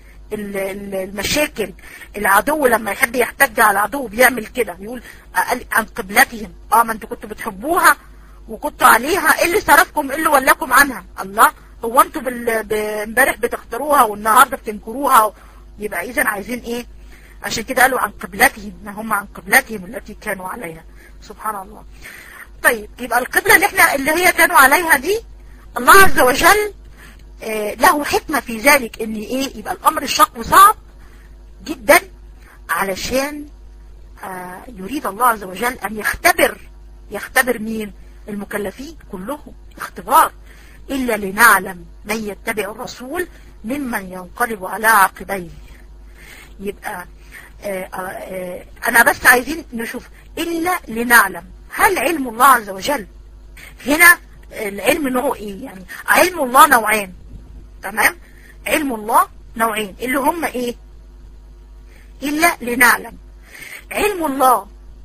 المشاكل العدو لما يحب يحتج على العدو بيعمل كده يقول عن قبلتهم اه ما انتوا كنتوا بتحبوها وكنتوا عليها ايه اللي صرفكم ايه اللي ولاكم عنها الله هو انتوا امبارح بتختاروها والنهارده بتنكروها يبقى اذا عايزين ايه عشان كده قالوا عن قبلتهم ما هم عن قبلتهم التي كانوا عليها سبحان الله طيب يبقى القبلة اللي احنا اللي هي كانوا عليها دي الله عز وجل آه له حكمة في ذلك ان ايه يبقى الامر الشق وصعب جدا علشان آه يريد الله عز وجل ان يختبر يختبر مين المكلفين كلهم اختبار الا لنعلم من يتبع الرسول ممن ينقلب على عقبيه يبقى آآ آآ انا بس عايزين نشوف الا لنعلم هل علم الله عز وجل هنا العلم نوعه ايه يعني علم الله نوعين تمام علم الله نوعين اللي هم ايه الا لنعلم علم الله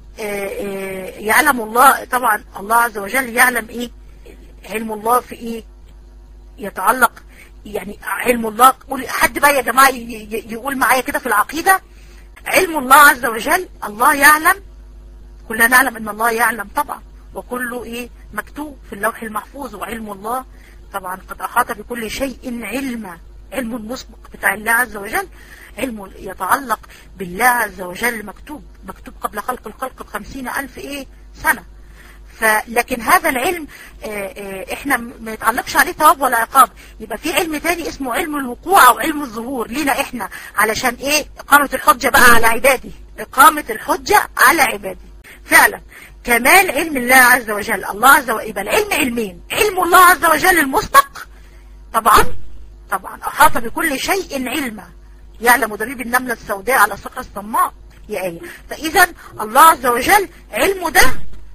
آآ يعلم الله طبعا الله عز وجل يعلم ايه علم الله في ايه يتعلق يعني علم الله قول حد بقى يا جماعة يقول معايا كده في العقيدة علم الله عز وجل الله يعلم كلنا نعلم ان الله يعلم طبعا وكله ايه مكتوب في اللوح المحفوظ وعلم الله طبعا قد احاط بكل شيء علما علم المسبق بتاع الله عز وجل علم يتعلق بالله عز وجل مكتوب مكتوب قبل خلق الخلق بخمسين ألف إيه سنة فلكن هذا العلم آه، آه، احنا ما يتعلقش عليه ثواب ولا عقاب يبقى في علم تاني اسمه علم الوقوع او علم الظهور لينا احنا علشان ايه اقامة الحجة بقى على عبادي اقامة الحجة على عبادي فعلا كمال علم الله عز وجل الله عز وجل يبقى العلم علمين علم الله عز وجل المسبق طبعا طبعا احاط بكل شيء علما يعلم دبيب النملة السوداء على صقر الصماء يا آية فإذا الله عز وجل علمه ده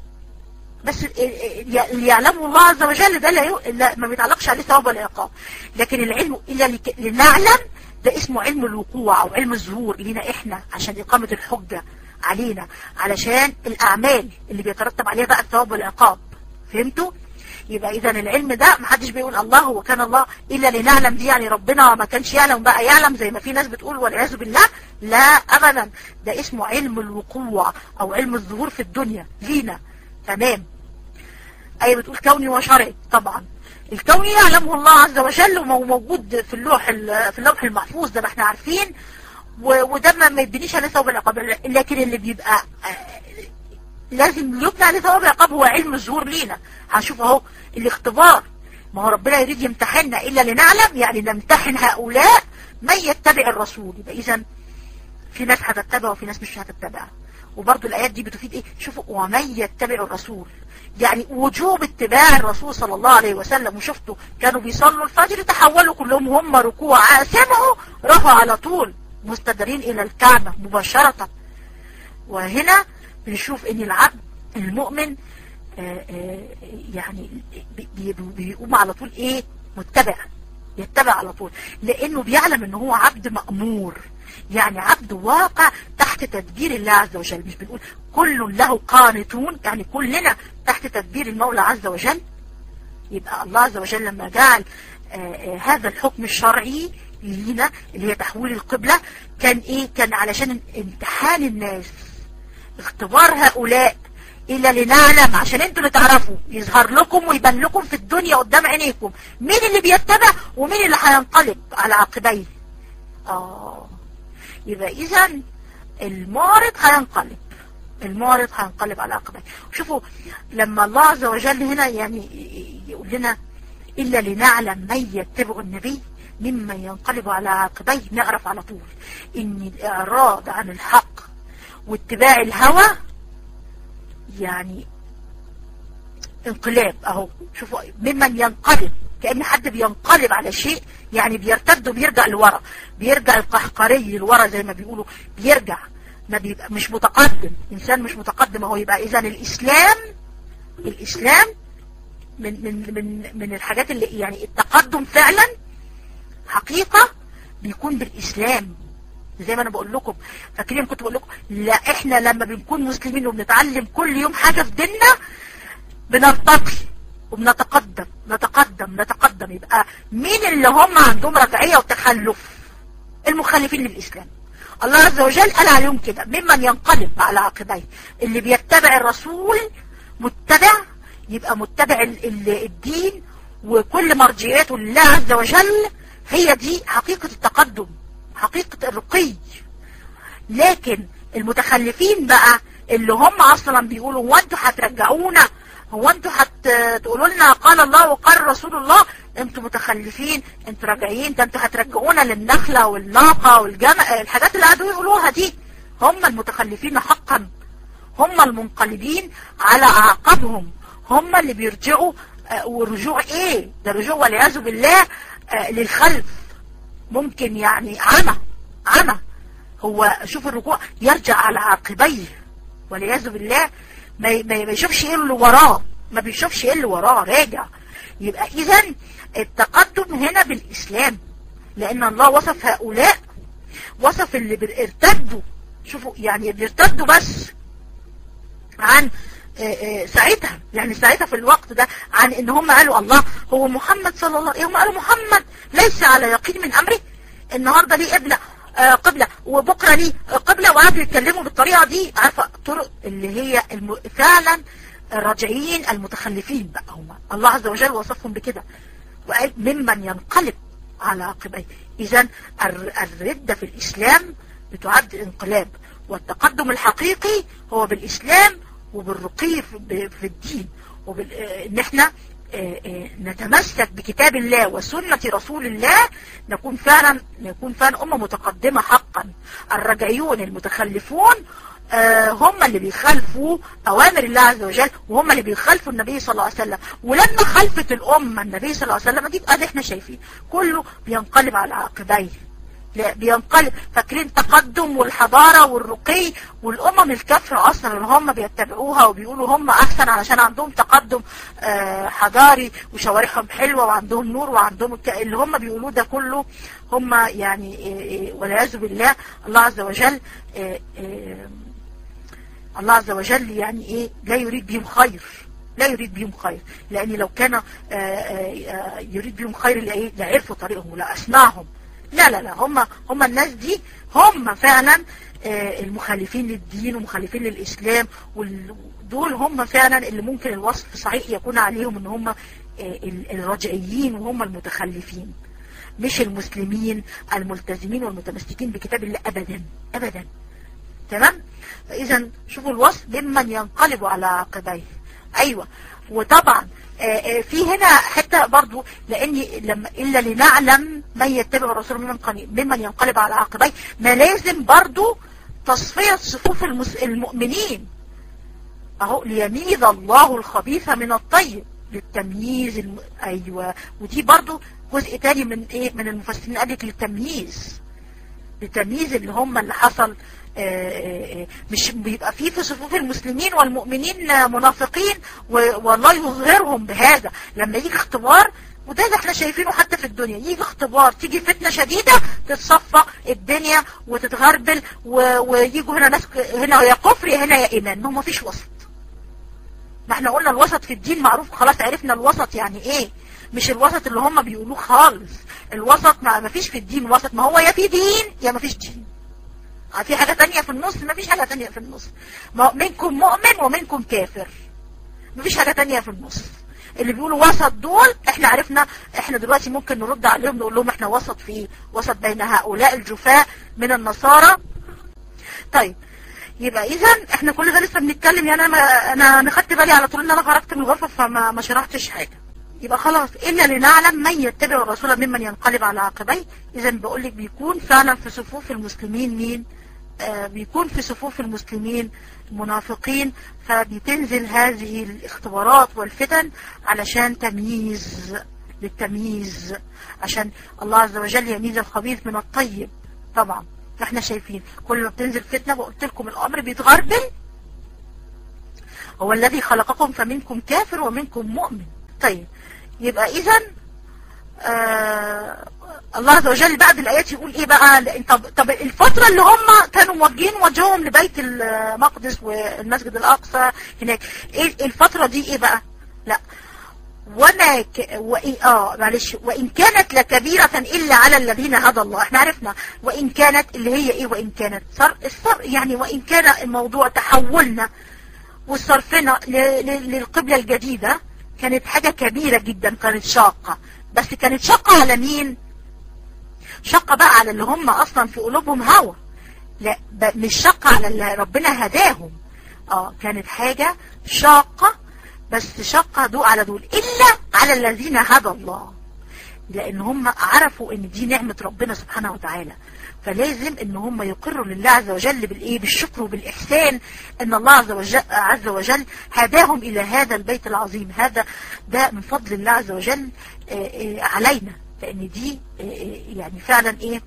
بس اللي يعلمه الله عز وجل ده لا, لا ما بيتعلقش عليه ثواب ولا عقاب لكن العلم إلا لنعلم ده اسمه علم الوقوع أو علم الظهور لينا إحنا عشان إقامة الحجة علينا علشان الأعمال اللي بيترتب عليها بقى الثواب والعقاب فهمتوا؟ يبقى اذا العلم ده ما حدش بيقول الله وكان الله الا لنعلم دي يعني ربنا ما كانش يعلم بقى يعلم زي ما في ناس بتقول والعياذ بالله لا ابدا ده اسمه علم الوقوع او علم الظهور في الدنيا لينا تمام اي بتقول كوني وشرعي طبعا الكوني يعلمه الله عز وجل وموجود في اللوح في اللوح المحفوظ ده ما احنا عارفين وده ما يبنيش عليه ثواب العقاب لكن اللي بيبقى لازم يبنى عليه ثواب العقاب هو علم الظهور لينا هنشوف اهو الاختبار ما هو ربنا يريد يمتحننا إلا لنعلم يعني نمتحن هؤلاء من يتبع الرسول يبقى إذا في ناس هتتبع وفي ناس مش هتتبع وبرضو الآيات دي بتفيد إيه شوفوا ومن يتبع الرسول يعني وجوب اتباع الرسول صلى الله عليه وسلم وشفتوا كانوا بيصلوا الفجر تحولوا كلهم هم ركوع سمعوا راحوا على طول مستدرين إلى الكعبة مباشرة وهنا بنشوف ان العبد المؤمن آه، آه، يعني بيقوم على طول ايه متبع يتبع على طول لانه بيعلم ان هو عبد مأمور يعني عبد واقع تحت تدبير الله عز وجل مش بنقول كل له قانتون يعني كلنا تحت تدبير المولى عز وجل يبقى الله عز وجل لما جعل آه، هذا الحكم الشرعي لينا اللي هي تحويل القبلة كان ايه كان علشان امتحان الناس اختبار هؤلاء إلا لنعلم عشان انتوا اللي تعرفوا يظهر لكم ويبان لكم في الدنيا قدام عينيكم مين اللي بيتبع ومين اللي هينقلب على عقبيه آه يبقى إذا المعرض هينقلب المعرض هينقلب على عقبيه شوفوا لما الله عز وجل هنا يعني يقول لنا إلا لنعلم من يتبع النبي ممن ينقلب على عقبيه نعرف على طول إن الإعراض عن الحق واتباع الهوى يعني انقلاب اهو شوفوا ممن ينقلب كأن حد بينقلب على شيء يعني بيرتد وبيرجع لورا بيرجع القهقري لورا زي ما بيقولوا بيرجع ما بيبقى مش متقدم انسان مش متقدم اهو يبقى اذا الاسلام الاسلام من من من من الحاجات اللي يعني التقدم فعلا حقيقة بيكون بالاسلام زي ما انا بقول لكم فاكرين كنت بقول لكم لا احنا لما بنكون مسلمين وبنتعلم كل يوم حاجة في ديننا بنرتقي وبنتقدم نتقدم نتقدم يبقى مين اللي هم عندهم رجعية وتخلف المخالفين للإسلام الله عز وجل قال عليهم كده ممن ينقلب على عقبيه اللي بيتبع الرسول متبع يبقى متبع الدين وكل مرجعيته لله عز وجل هي دي حقيقة التقدم حقيقة الرقي لكن المتخلفين بقى اللي هم اصلا بيقولوا هو انتوا هترجعونا هو انتوا هتقولوا لنا قال الله وقال رسول الله انتوا متخلفين انتوا راجعين ده انتوا هترجعونا للنخلة والناقة والجمع الحاجات اللي قعدوا يقولوها دي هم المتخلفين حقا هم المنقلبين على اعقابهم هم اللي بيرجعوا آه، ورجوع ايه ده رجوع والعياذ بالله آه، للخلف ممكن يعني عمى عمى هو شوف الركوع يرجع على عقبيه والعياذ بالله ما ما يشوفش ايه اللي وراه ما بيشوفش ايه اللي وراه راجع يبقى اذا التقدم هنا بالاسلام لان الله وصف هؤلاء وصف اللي بيرتدوا شوفوا يعني بيرتدوا بس عن ساعتها يعني ساعتها في الوقت ده عن ان هم قالوا الله هو محمد صلى الله عليه هم قالوا محمد ليس على يقين من امره النهاردة ليه قبلة قبلة وبكرة ليه قبلة وقعدوا يتكلموا بالطريقة دي عارفة طرق اللي هي الم... فعلا الراجعين المتخلفين بقى هم الله عز وجل وصفهم بكده وقال ممن ينقلب على عقبيه اذا الردة في الاسلام بتعد انقلاب والتقدم الحقيقي هو بالاسلام وبالرقي في الدين وبال... ان احنا نتمسك بكتاب الله وسنة رسول الله نكون فعلا نكون فعلا أمة متقدمة حقا الرجعيون المتخلفون هم اللي بيخالفوا أوامر الله عز وجل وهم اللي بيخالفوا النبي صلى الله عليه وسلم ولما خلفت الأمة النبي صلى الله عليه وسلم دي ادي احنا شايفين كله بينقلب على عقبيه لا بينقلب فاكرين التقدم والحضارة والرقي والأمم الكافرة أصلا اللي هم بيتبعوها وبيقولوا هم أحسن علشان عندهم تقدم حضاري وشوارعهم حلوة وعندهم نور وعندهم اللي هم بيقولوه ده كله هم يعني والعياذ بالله الله عز وجل الله عز وجل يعني ايه لا يريد بهم خير لا يريد بهم خير لأن لو كان يريد بهم خير لعرفوا طريقهم ولا أسمعهم لا لا لا هم هم الناس دي هم فعلا المخالفين للدين ومخالفين للإسلام ودول هم فعلا اللي ممكن الوصف صحيح يكون عليهم ان هم الرجعيين وهم المتخلفين مش المسلمين الملتزمين والمتمسكين بكتاب الله أبدا أبدا تمام إذا شوفوا الوصف ممن ينقلب على عقبيه أيوة وطبعا في هنا حتى برضو لاني لما الا لنعلم من يتبع الرسول ممن ممن ينقلب على عقبيه ما لازم برضو تصفية صفوف المس... المؤمنين اهو ليميز الله الخبيث من الطيب للتمييز الم... ايوه ودي برضو جزء تاني من ايه من المفسرين قالت للتمييز للتمييز اللي هم اللي حصل مش بيبقى فيه في صفوف المسلمين والمؤمنين منافقين والله يظهرهم بهذا لما يجي اختبار وده اللي احنا شايفينه حتى في الدنيا يجي اختبار تيجي فتنة شديدة تتصفى الدنيا وتتغربل ويجوا هنا ناس هنا يا كفر يا هنا يا ايمان ما فيش وسط ما احنا قلنا الوسط في الدين معروف خلاص عرفنا الوسط يعني ايه مش الوسط اللي هم بيقولوه خالص الوسط ما فيش في الدين وسط ما هو يا في دين يا ما فيش دين في حاجة تانية في النص ما فيش حاجة تانية في النص منكم مؤمن ومنكم كافر ما فيش حاجة تانية في النص اللي بيقولوا وسط دول احنا عرفنا احنا دلوقتي ممكن نرد عليهم نقول لهم احنا وسط في وسط بين هؤلاء الجفاء من النصارى طيب يبقى اذا احنا كل ده لسه بنتكلم يعني انا انا انا خدت بالي على طول ان انا خرجت من الغرفه فما ما شرحتش حاجه يبقى خلاص إلا لنعلم من يتبع الرسول ممن ينقلب على عقبيه إذا بقول لك بيكون فعلا في صفوف المسلمين مين آه بيكون في صفوف المسلمين المنافقين فبتنزل هذه الاختبارات والفتن علشان تمييز للتمييز عشان الله عز وجل يميز الخبيث من الطيب طبعا احنا شايفين كل ما بتنزل فتنة وقلت لكم الامر بيتغربل هو الذي خلقكم فمنكم كافر ومنكم مؤمن طيب يبقى اذا آه الله عز وجل بعد الايات يقول ايه بقى طب, طب الفترة اللي هم كانوا موجهين وجههم لبيت المقدس والمسجد الاقصى هناك ايه الفترة دي ايه بقى لا وما ك... وإن... اه معلش وان كانت لكبيرة الا على الذين هدى الله احنا عرفنا وان كانت اللي هي ايه وان كانت صر... الصر... يعني وان كان الموضوع تحولنا وصرفنا ل... ل... للقبلة الجديدة كانت حاجة كبيرة جدا كانت شاقة بس كانت شاقة على مين شاقة بقى على اللي هم اصلا في قلوبهم هوى لا مش شاقة على اللي ربنا هداهم اه كانت حاجة شاقة بس شاقة دول على دول الا على الذين هدى الله لان هم عرفوا ان دي نعمة ربنا سبحانه وتعالى فلازم ان هم يقروا لله عز وجل بالايه بالشكر وبالاحسان ان الله عز وجل, عز وجل هداهم الى هذا البيت العظيم هذا ده من فضل الله عز وجل علينا لان دي يعني فعلا ايه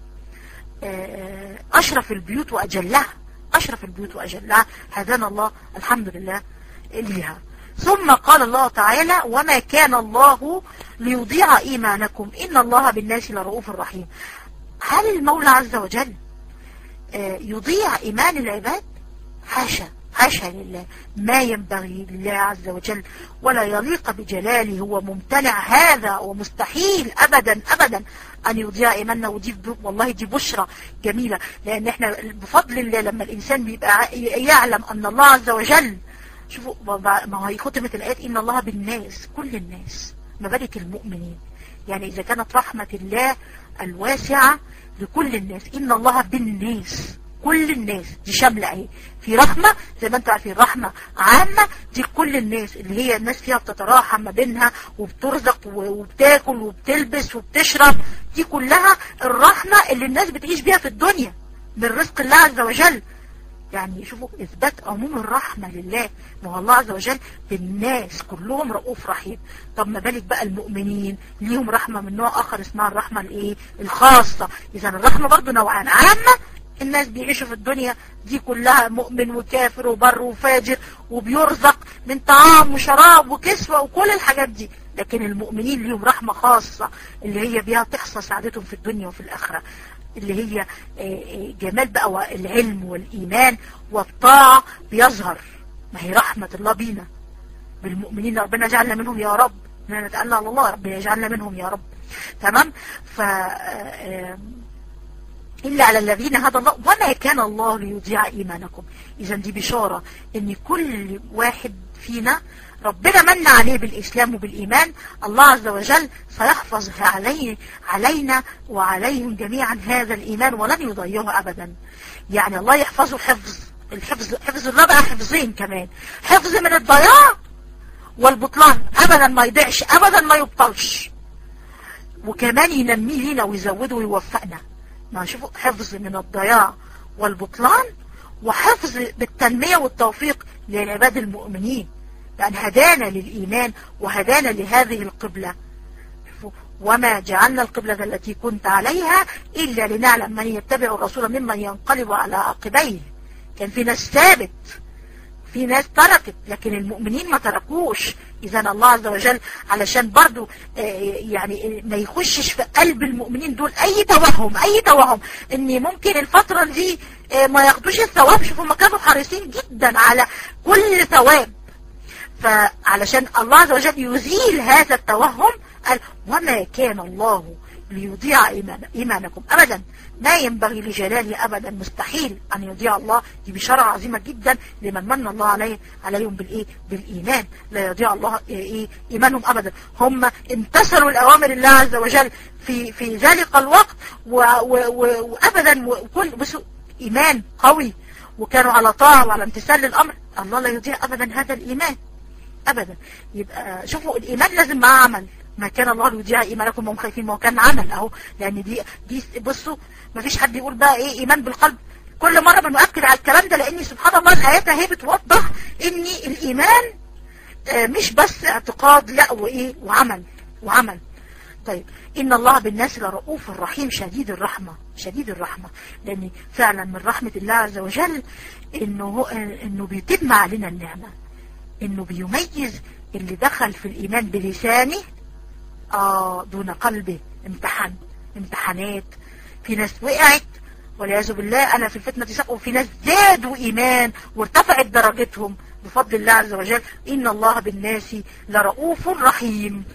اشرف البيوت واجلها اشرف البيوت واجلها هدانا الله الحمد لله ليها ثم قال الله تعالى وما كان الله ليضيع ايمانكم ان الله بالناس لرؤوف رحيم هل المولى عز وجل يضيع ايمان العباد حاشا حاشا لله ما ينبغي لله عز وجل ولا يليق بجلاله هو ممتنع هذا ومستحيل أبدا أبدا أن يضيع إيماننا ودي والله دي بشرة جميلة لأن احنا بفضل الله لما الإنسان بيبقى يعلم أن الله عز وجل شوفوا ما هي ختمة الآيات إن الله بالناس كل الناس مبارك المؤمنين يعني إذا كانت رحمة الله الواسعة لكل الناس إن الله بالناس كل الناس دي شاملة اهي في رحمة زي ما انتوا عارفين رحمة عامة دي كل الناس اللي هي الناس فيها بتتراحم ما بينها وبترزق وبتاكل وبتلبس وبتشرب دي كلها الرحمة اللي الناس بتعيش بيها في الدنيا من رزق الله عز وجل يعني شوفوا اثبات عموم الرحمة لله ما هو الله عز وجل بالناس كلهم رؤوف رحيم طب ما بالك بقى المؤمنين ليهم رحمة من نوع اخر اسمها الرحمة الايه الخاصة اذا الرحمة برضو نوعان عامة الناس بيعيشوا في الدنيا دي كلها مؤمن وكافر وبر وفاجر وبيرزق من طعام وشراب وكسوة وكل الحاجات دي لكن المؤمنين ليهم رحمة خاصة اللي هي بيها تحصى سعادتهم في الدنيا وفي الآخرة اللي هي جمال بقى العلم والإيمان والطاعة بيظهر ما هي رحمة الله بينا بالمؤمنين ربنا جعلنا منهم يا رب نتألى على الله ربنا يجعلنا منهم يا رب تمام ف إلا على الذين هدى الله وما كان الله ليضيع إيمانكم إذا دي بشارة إن كل واحد فينا ربنا من عليه بالإسلام وبالإيمان الله عز وجل سيحفظ عليه علينا وعليهم جميعا هذا الإيمان ولن يضيعه أبدا يعني الله يحفظه حفظ الحفظ حفظ الله بقى حفظين كمان حفظ من الضياع والبطلان أبدا ما يضيعش أبدا ما يبطلش وكمان ينميه لينا ويزوده ويوفقنا ما شوفوا حفظ من الضياع والبطلان وحفظ بالتنمية والتوفيق للعباد المؤمنين لأن هدانا للإيمان وهدانا لهذه القبلة وما جعلنا القبلة التي كنت عليها إلا لنعلم من يتبع الرسول ممن ينقلب على عقبيه كان في ناس ثابت في ناس تركت لكن المؤمنين ما تركوش إذا الله عز وجل علشان برضو يعني ما يخشش في قلب المؤمنين دول أي توهم أي توهم إن ممكن الفترة دي ما ياخدوش الثواب شوفوا ما كانوا حريصين جدا على كل ثواب فعلشان الله عز وجل يزيل هذا التوهم قال وما كان الله ليضيع إيمان إيمانكم أبدا ما ينبغي لجلاله أبدا مستحيل أن يضيع الله دي بشارة عظيمة جدا لمن من الله عليه عليهم بالإيه بالإيمان لا يضيع الله إيه إيمانهم أبدا هم امتثلوا الأوامر الله عز وجل في في ذلك الوقت و و و وأبدا وكل بس إيمان قوي وكانوا على طاعة وعلى امتثال للأمر الله لا يضيع أبدا هذا الإيمان أبدا يبقى شوفوا الإيمان لازم معاه عمل ما كان الله ليضيع ايمانكم وهم خايفين ما هو كان عمل اهو لان دي دي بصوا ما فيش حد يقول بقى ايه ايمان بالقلب كل مرة بنؤكد على الكلام ده لان سبحان الله الايات اهي بتوضح ان الايمان آه مش بس اعتقاد لا وايه وعمل وعمل طيب ان الله بالناس لرؤوف رحيم شديد الرحمة شديد الرحمة لان فعلا من رحمة الله عز وجل انه انه بيتم علينا النعمة انه بيميز اللي دخل في الايمان بلسانه آه دون قلبه امتحان امتحانات في ناس وقعت والعياذ بالله أنا في الفتنة سقوا في ناس زادوا إيمان وارتفعت درجتهم بفضل الله عز وجل إن الله بالناس لرؤوف رحيم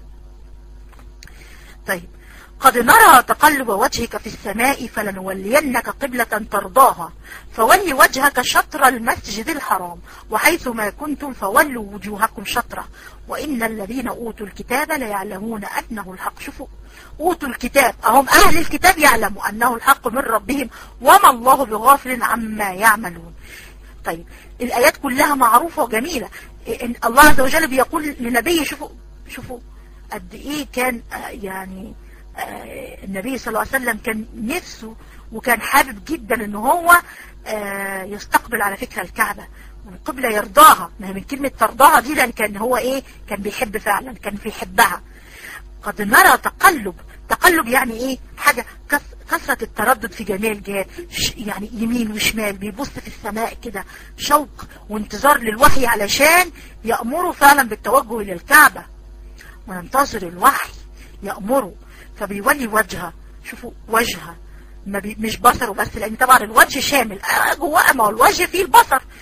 طيب قد نرى تقلب وجهك في السماء فلنولينك قبلة ترضاها فولي وجهك شطر المسجد الحرام وحيث ما كنتم فولوا وجوهكم شطره وإن الذين أوتوا الكتاب ليعلمون أنه الحق شوفوا أوتوا الكتاب أهم أهل الكتاب يعلموا أنه الحق من ربهم وما الله بغافل عما يعملون طيب الآيات كلها معروفة وجميلة إن الله عز وجل بيقول لنبيه شوفوا شوفوا قد إيه كان يعني النبي صلى الله عليه وسلم كان نفسه وكان حابب جدا ان هو يستقبل على فكرة الكعبة والقبلة يرضاها ما هي من كلمة ترضاها دي لان كان هو ايه كان بيحب فعلا كان بيحبها قد نرى تقلب تقلب يعني ايه حاجة كثرة التردد في جميع الجهات يعني يمين وشمال بيبص في السماء كده شوق وانتظار للوحي علشان يأمره فعلا بالتوجه الى الكعبة وننتظر الوحي يأمره فبيولي وجهها شوفوا وجهها ما بي مش بصره بس لان طبعا الوجه شامل جواه ما هو الوجه فيه البصر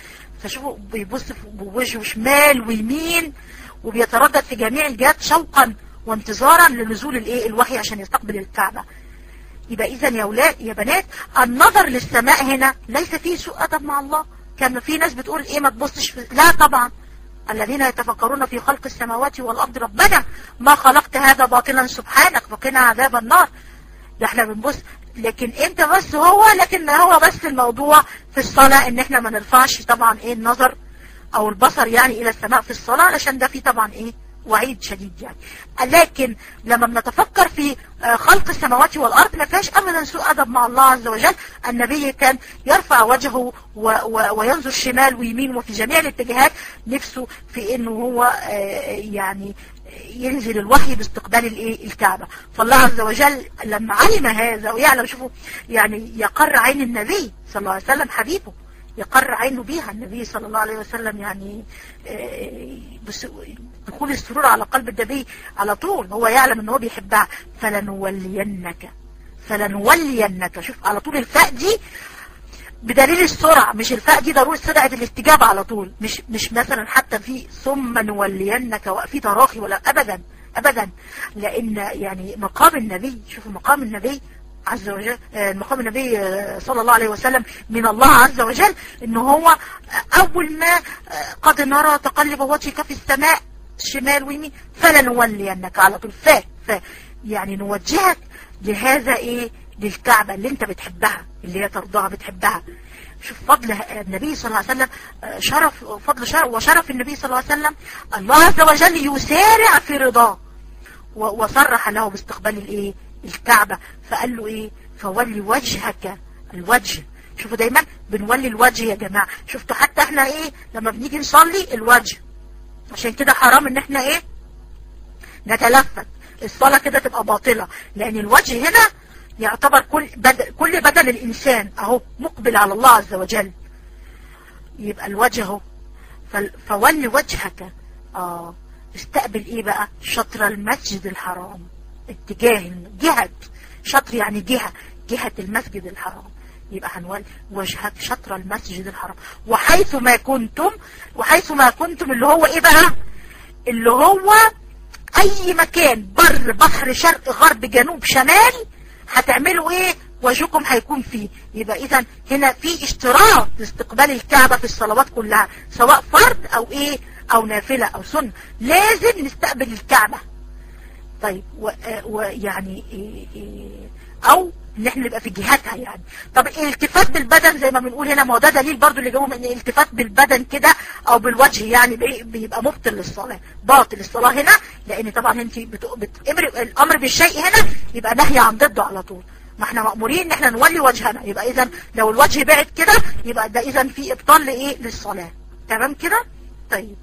فشوفوا بيبص بوجهه شمال ويمين وبيتردد في جميع الجهات شوقا وانتظارا لنزول الايه الوحي عشان يستقبل الكعبة يبقى اذا يا اولاد يا بنات النظر للسماء هنا ليس فيه سوء ادب مع الله كان في ناس بتقول ايه ما تبصش في... لا طبعا الذين يتفكرون في خلق السماوات والارض ربنا ما خلقت هذا باطلا سبحانك فقنا عذاب النار ده احنا بنبص لكن انت بس هو لكن هو بس الموضوع في الصلاة ان احنا ما نرفعش طبعا ايه النظر او البصر يعني الى السماء في الصلاة علشان ده في طبعا ايه وعيد شديد يعني لكن لما بنتفكر في خلق السماوات والأرض ما فيهاش أبدا سوء أدب مع الله عز وجل النبي كان يرفع وجهه و و وينظر شمال ويمين وفي جميع الاتجاهات نفسه في انه هو يعني ينزل الوحي باستقبال الايه الكعبة فالله عز وجل لما علم هذا ويعلم شوفوا يعني يقر عين النبي صلى الله عليه وسلم حبيبه يقر عينه بيها النبي صلى الله عليه وسلم يعني دخول السرور على قلب النبي على طول هو يعلم ان هو بيحبها فلنولينك فلنولينك شوف على طول الفاء دي بدليل السرعة مش الفاء دي ضروري سرعة الاستجابة على طول مش مش مثلا حتى في ثم نولينك وفي تراخي ولا ابدا ابدا لان يعني مقام النبي شوفوا مقام النبي عز وجل مقام النبي صلى الله عليه وسلم من الله عز وجل ان هو اول ما قد نرى تقلب وجهك في السماء شمال ويمين فلنولينك على طول ف ف يعني نوجهك لهذا ايه للكعبة اللي انت بتحبها اللي هي ترضاها بتحبها شوف فضل النبي صلى الله عليه وسلم شرف فضل شرف وشرف النبي صلى الله عليه وسلم الله عز وجل يسارع في رضاه وصرح له باستقبال الايه الكعبة فقال له ايه فولي وجهك الوجه شوفوا دايما بنولي الوجه يا جماعة شفتوا حتى احنا ايه لما بنيجي نصلي الوجه عشان كده حرام ان احنا ايه نتلفت الصلاة كده تبقى باطلة لان الوجه هنا يعتبر كل بدن, كل بدن الانسان اهو مقبل على الله عز وجل يبقى الوجه اهو فولي وجهك اه استقبل ايه بقى شطر المسجد الحرام اتجاه جهة شطر يعني جهة جهة المسجد الحرام يبقى هنولي وجهك شطر المسجد الحرام وحيث ما كنتم وحيث ما كنتم اللي هو ايه بقى اللي هو اي مكان بر بحر شرق غرب جنوب شمال هتعملوا ايه وجهكم هيكون فيه يبقى اذا هنا في اشتراط لاستقبال الكعبة في الصلوات كلها سواء فرض او ايه او نافلة او سنة لازم نستقبل الكعبة طيب ويعني إيه إيه او ان احنا نبقى في جهاتها يعني طب الالتفات بالبدن زي ما بنقول هنا ما هو ده دليل برضو اللي جاوب ان الالتفات بالبدن كده او بالوجه يعني بيبقى مبطل للصلاة باطل الصلاة هنا لان طبعا انت بتأمر الامر بالشيء هنا يبقى نهي عن ضده على طول ما احنا مأمورين ان احنا نولي وجهنا يبقى اذا لو الوجه بعد كده يبقى ده اذا في ابطال لايه للصلاة تمام كده طيب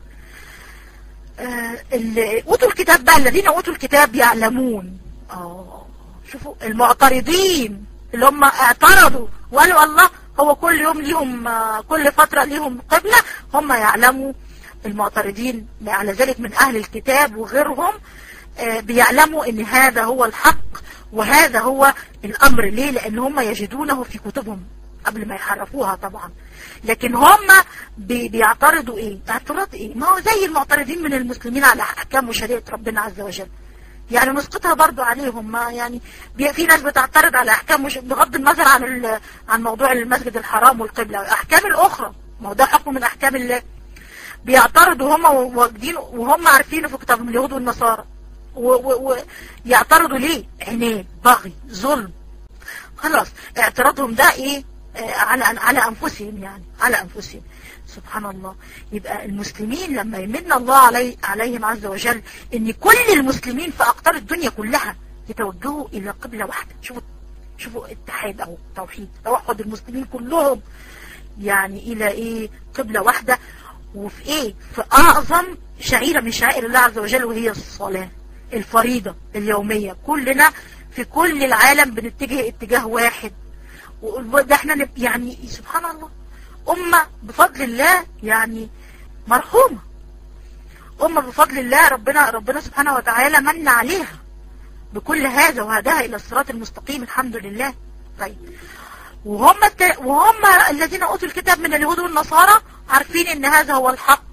آه اوتوا الكتاب بقى الذين اوتوا الكتاب يعلمون اه شوفوا المعترضين اللي هم اعترضوا وقالوا الله هو كل يوم ليهم آه كل فترة ليهم قبلة هم يعلموا المعترضين على ذلك من اهل الكتاب وغيرهم آه بيعلموا ان هذا هو الحق وهذا هو الامر ليه لان هم يجدونه في كتبهم قبل ما يحرفوها طبعا لكن هم بي بيعترضوا ايه اعتراض ايه ما هو زي المعترضين من المسلمين على احكام وشريعة ربنا عز وجل يعني نسقطها برضو عليهم ما يعني في ناس بتعترض على احكام مش بغض النظر عن عن موضوع المسجد الحرام والقبلة الاحكام الاخرى ما هو ده حكم من احكام الله بيعترضوا هم واجدين وهم عارفينه في كتابهم اليهود والنصارى ويعترضوا ليه عناد بغي ظلم خلاص اعتراضهم ده ايه على على انفسهم يعني على انفسهم سبحان الله يبقى المسلمين لما يمن الله علي عليهم عز وجل ان كل المسلمين في اقطار الدنيا كلها يتوجهوا الى قبلة واحدة شوفوا شوفوا اتحاد او توحيد توحد المسلمين كلهم يعني الى ايه قبلة واحدة وفي ايه في اعظم شعيرة من شعائر الله عز وجل وهي الصلاة الفريضة اليومية كلنا في كل العالم بنتجه اتجاه واحد وده احنا يعني سبحان الله أمة بفضل الله يعني مرحومة أمة بفضل الله ربنا ربنا سبحانه وتعالى من عليها بكل هذا وهداها إلى الصراط المستقيم الحمد لله طيب وهم الت... وهم الذين اوتوا الكتاب من اليهود والنصارى عارفين ان هذا هو الحق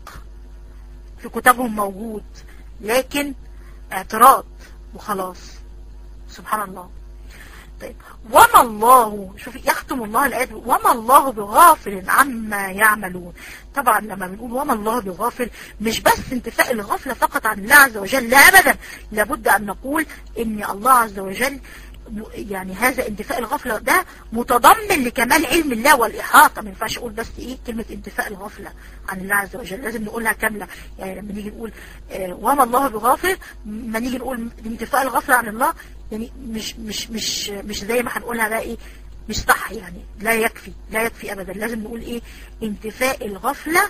في كتابهم موجود لكن اعتراض وخلاص سبحان الله طيب وما الله شوف يختم الله الآيات وما الله بغافل عما يعملون طبعا لما بنقول وما الله بغافل مش بس انتفاء الغفلة فقط عن الله عز وجل لا أبدا لابد أن نقول ان الله عز وجل يعني هذا انتفاء الغفلة ده متضمن لكمال علم الله والإحاطة ما ينفعش أقول بس إيه كلمة انتفاء الغفلة عن الله عز وجل لازم نقولها كاملة يعني لما نيجي نقول آه وما الله بغافل ما نيجي نقول انتفاء الغفلة عن الله يعني مش مش مش مش زي ما هنقولها بقى إيه مش صح يعني لا يكفي لا يكفي أبدا لازم نقول إيه انتفاء الغفلة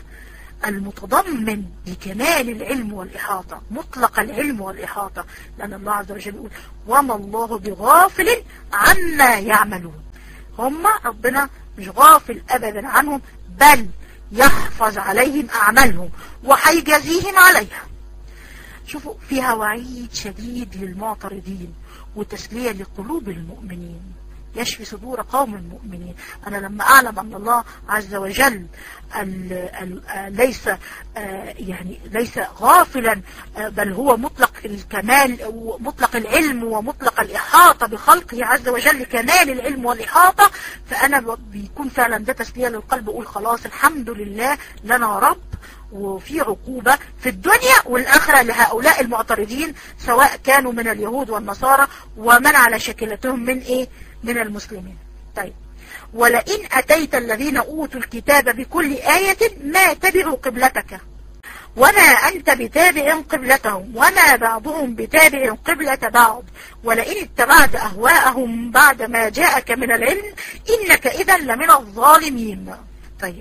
المتضمن لكمال العلم والإحاطة مطلق العلم والإحاطة لأن الله عز وجل يقول وما الله بغافل عما يعملون هم ربنا مش غافل أبدا عنهم بل يحفظ عليهم أعمالهم وحيجازيهم عليها شوفوا فيها وعيد شديد للمعترضين وتسلية لقلوب المؤمنين يشفي صدور قوم المؤمنين أنا لما أعلم أن الله عز وجل ال ال ليس يعني ليس غافلا بل هو مطلق الكمال ومطلق العلم ومطلق الإحاطة بخلقه عز وجل كمال العلم والإحاطة فأنا بيكون فعلا ده تسلية للقلب أقول خلاص الحمد لله لنا رب وفي عقوبة في الدنيا والآخرة لهؤلاء المعترضين سواء كانوا من اليهود والنصارى ومن على شكلتهم من إيه من المسلمين طيب ولئن أتيت الذين أوتوا الكتاب بكل آية ما تبعوا قبلتك وما أنت بتابع قبلتهم وما بعضهم بتابع قبلة بعض ولئن اتبعت أهواءهم بعد ما جاءك من العلم إنك إذا لمن الظالمين طيب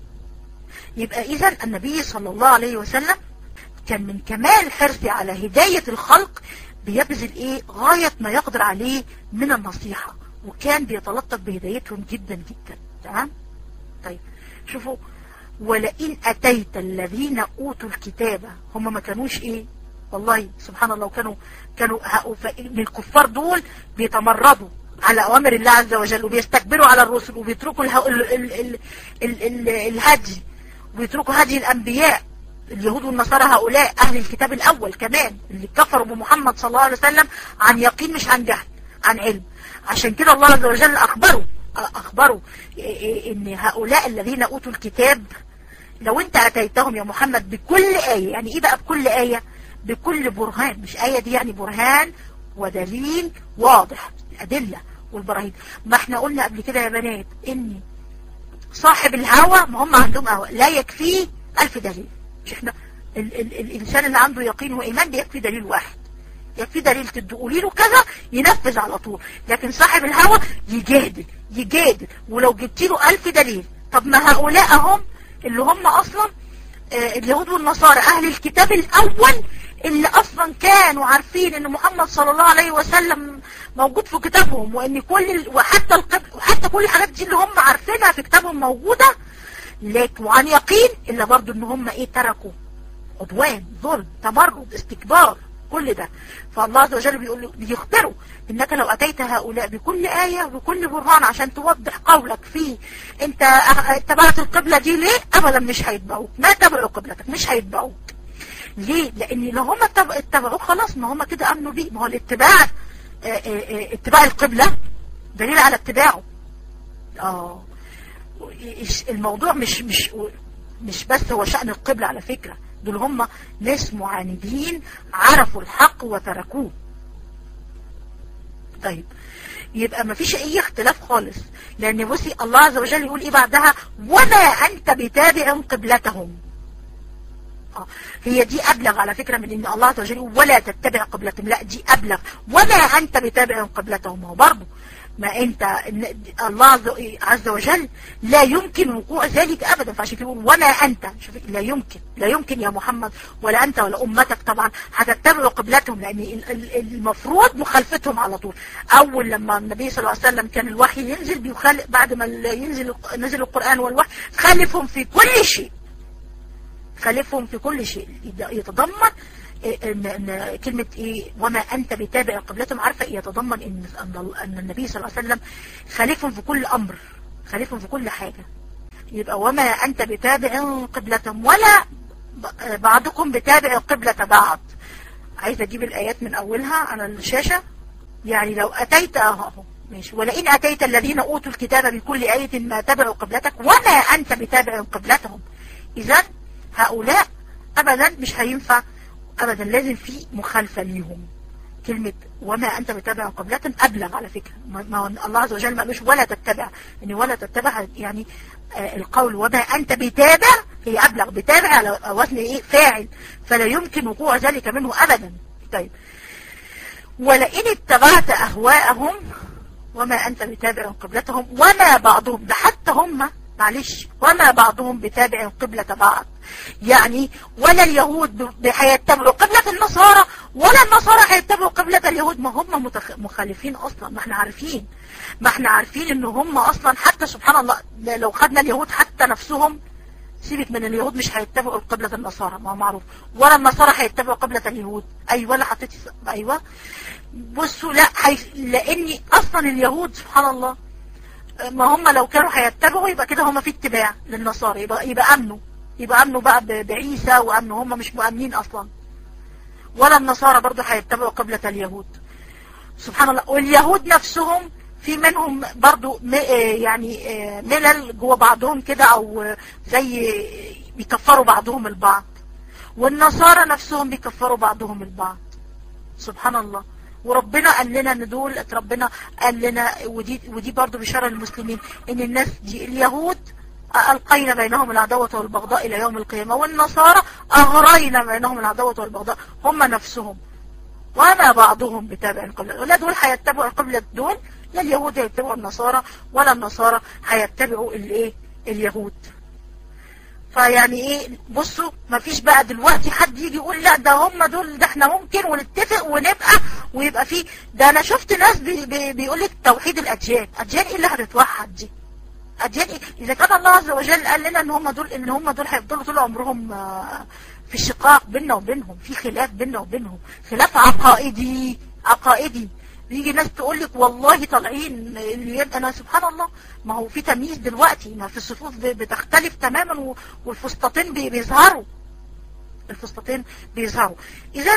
يبقى إذا النبي صلى الله عليه وسلم كان من كمال حرصه على هداية الخلق بيبذل ايه غاية ما يقدر عليه من النصيحة وكان بيتلطف بهدايتهم جدا جدا تمام طيب شوفوا ولئن أتيت الذين أوتوا الكتاب هم ما كانوش ايه والله سبحان الله كانوا كانوا من الكفار دول بيتمردوا على أوامر الله عز وجل وبيستكبروا على الرسل وبيتركوا اله... ال... ال... ال... ال... ال... الهدي ويتركوا هدي الأنبياء اليهود والنصارى هؤلاء أهل الكتاب الأول كمان اللي كفروا بمحمد صلى الله عليه وسلم عن يقين مش عن جهل عن علم عشان كده الله عز وجل أخبروا أخبروا إن هؤلاء الذين أوتوا الكتاب لو أنت أتيتهم يا محمد بكل آية يعني إيه بقى بكل آية بكل برهان مش آية دي يعني برهان ودليل واضح الأدلة والبراهين ما احنا قلنا قبل كده يا بنات إن صاحب الهوى ما هم عندهم هوى لا يكفيه ألف دليل مش احنا ال ال الإنسان اللي عنده يقين وإيمان بيكفي دليل واحد يكفي دليل تقولي له كذا ينفذ على طول لكن صاحب الهوى يجادل يجادل ولو جبت له ألف دليل طب ما هؤلاء هم اللي هم أصلا آه اليهود والنصارى أهل الكتاب الأول اللي أصلا كانوا عارفين أن محمد صلى الله عليه وسلم موجود في كتابهم وأن كل وحتى القب وحتى كل الحاجات دي اللي هم عارفينها في كتابهم موجودة لكن وعن يقين إلا برضو أن هم إيه تركوا عدوان ظلم تمرد استكبار كل ده فالله عز وجل بيقول بيخبروا انك لو اتيت هؤلاء بكل آية وبكل برهان عشان توضح قولك فيه انت اتبعت القبلة دي ليه ابدا مش هيتبعوك ما تبعوا قبلتك مش هيتبعوك ليه لان لو هم اتبعوه خلاص ما هم كده امنوا بيه ما هو الاتباع اه اه اتباع القبلة دليل على اتباعه اه الموضوع مش مش مش بس هو شأن القبلة على فكرة دول هم ناس معاندين عرفوا الحق وتركوه طيب يبقى ما فيش اي اختلاف خالص لان بصي الله عز وجل يقول ايه بعدها وما انت بتابع قبلتهم آه. هي دي ابلغ على فكرة من ان الله عز وجل ولا تتبع قبلتهم لا دي ابلغ وما انت بتابع قبلتهم هو برضه ما انت الله عز وجل لا يمكن وقوع ذلك ابدا فعشان كده يقول ولا انت شوف لا يمكن لا يمكن يا محمد ولا انت ولا امتك طبعا هتتبعوا قبلتهم لان المفروض مخالفتهم على طول اول لما النبي صلى الله عليه وسلم كان الوحي ينزل بيخالف بعد ما ينزل نزل القران والوحي خالفهم في كل شيء خالفهم في كل شيء يتضمن إن, إن كلمة إيه وما أنت بتابع قبلتهم عارفة إيه يتضمن إن, أن النبي صلى الله عليه وسلم خليفهم في كل أمر خليفهم في كل حاجة يبقى وما أنت بتابع قبلتهم ولا بعضكم بتابع قبلة بعض عايزة أجيب الآيات من أولها على الشاشة يعني لو أتيت أهو ماشي ولئن أتيت الذين أوتوا الكتاب بكل آية ما تبعوا قبلتك وما أنت بتابع قبلتهم إذا هؤلاء أبدا مش هينفع أبدا لازم في مخالفة ليهم كلمة وما أنت بتابع قبلة أبلغ على فكرة ما الله عز وجل ما قالوش ولا تتبع يعني ولا تتبع يعني آه القول وما أنت بتابع هي أبلغ بتابع على وزن إيه فاعل فلا يمكن وقوع ذلك منه أبدا طيب ولئن اتبعت أهواءهم وما أنت بتابع قبلتهم وما بعضهم ده حتى هم معلش وما بعضهم بتابع قبلة بعض يعني ولا اليهود هيتبعوا قبلة النصارى ولا النصارى هيتبعوا قبلة اليهود ما هم متخ... مخالفين اصلا ما احنا عارفين ما احنا عارفين ان هم اصلا حتى سبحان الله لو خدنا اليهود حتى نفسهم سيبك من اليهود مش هيتبعوا قبلة النصارى ما هو معروف ولا النصارى هيتبعوا قبلة اليهود ايوه لا حطيتي ايوه بصوا لا حي... لاني اصلا اليهود سبحان الله ما هم لو كانوا هيتبعوا يبقى كده هم في اتباع للنصارى يبقى يبقى امنوا يبقى امنوا بقى بعيسى وامنوا هم مش مؤمنين اصلا ولا النصارى برضه هيتبعوا قبلة اليهود سبحان الله واليهود نفسهم في منهم برضو يعني ملل جوه بعضهم كده او زي بيكفروا بعضهم البعض والنصارى نفسهم بيكفروا بعضهم البعض سبحان الله وربنا قال لنا ان دول ربنا قال لنا ودي ودي برضه بشاره للمسلمين ان الناس دي اليهود ألقينا بينهم العداوة والبغضاء إلى يوم القيامة والنصارى أغرينا بينهم العداوة والبغضاء هم نفسهم وما بعضهم بتابع القبلة ولا دول هيتبعوا القبلة دول لا اليهود هيتبعوا النصارى ولا النصارى هيتبعوا الايه اليهود فيعني ايه بصوا ما فيش بقى دلوقتي حد يجي يقول لا ده هم دول ده احنا ممكن ونتفق ونبقى ويبقى فيه ده انا شفت ناس بي بي بيقول لك توحيد الاديان اديان ايه اللي هتتوحد دي اديان ايه اذا كان الله عز وجل قال لنا ان هم دول ان هم دول هيفضلوا طول عمرهم في شقاق بيننا وبينهم في خلاف بيننا وبينهم خلاف عقائدي عقائدي يجي ناس تقول لك والله طالعين اليد انا سبحان الله ما هو في تمييز دلوقتي ما في الصفوف بتختلف تماما والفسطاطين بيظهروا الفسطاطين بيظهروا اذا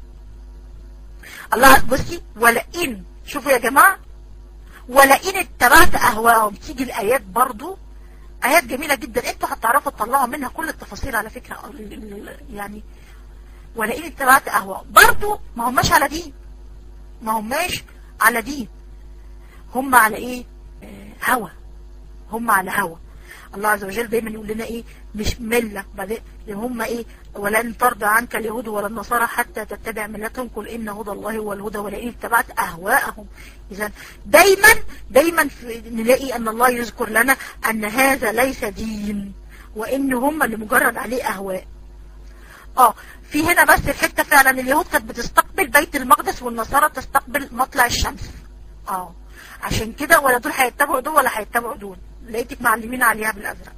الله بصي ولئن شوفوا يا جماعه ولئن اتبعت اهواءهم تيجي الايات برضو ايات جميله جدا انتوا هتعرفوا تطلعوا منها كل التفاصيل على فكره يعني ولئن اتبعت اهواءهم برضو ما هماش على دين ما هماش على دين هم على ايه آه هوى هم على هوى الله عز وجل دايما يقول لنا ايه مش ملة بعدين هم ايه ولن ترضى عنك اليهود ولا النصارى حتى تتبع ملتهم قل ان هدى الله هو الهدى ولئن اتبعت اهواءهم اذا دايما دايما نلاقي ان الله يذكر لنا ان هذا ليس دين وان هم اللي مجرد عليه اهواء اه في هنا بس الحتة فعلا اليهود كانت بتستقبل بيت المقدس والنصارى تستقبل مطلع الشمس اه عشان كده ولا دول هيتبعوا دول ولا هيتبعوا دول لقيتك معلمين عليها بالازرق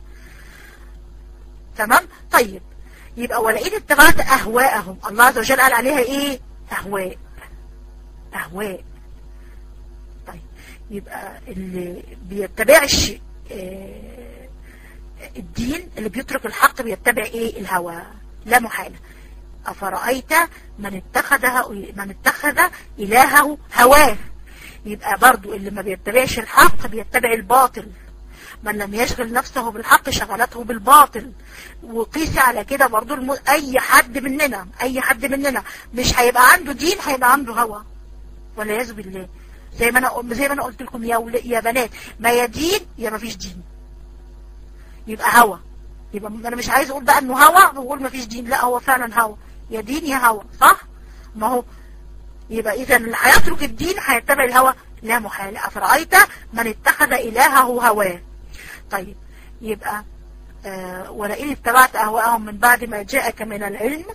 تمام طيب يبقى ولئن اتبعت اهواءهم الله عز وجل قال عليها ايه اهواء اهواء طيب يبقى اللي بيتبعش اه الدين اللي بيترك الحق بيتبع ايه الهوى لا محالة أفرأيت من اتخذ من اتخذ إلهه هواه يبقى برضو اللي ما بيتبعش الحق بيتبع الباطل من لم يشغل نفسه بالحق شغلته بالباطل وقيس على كده برضو الم... أي حد مننا أي حد مننا مش هيبقى عنده دين هيبقى عنده هوى والعياذ بالله زي ما انا زي ما انا قلت لكم يا ول... يا بنات ما يا دين يا ما فيش دين يبقى هوى يبقى انا مش عايز اقول بقى انه هوى واقول ما فيش دين لا هو فعلا هوى يا دين يا هوى صح ما هو يبقى اذا اللي هيترك الدين هيتبع الهوى لا محال افرايت من اتخذ الهه هواه طيب يبقى آه ولئن اتبعت اهواءهم من بعد ما جاءك من العلم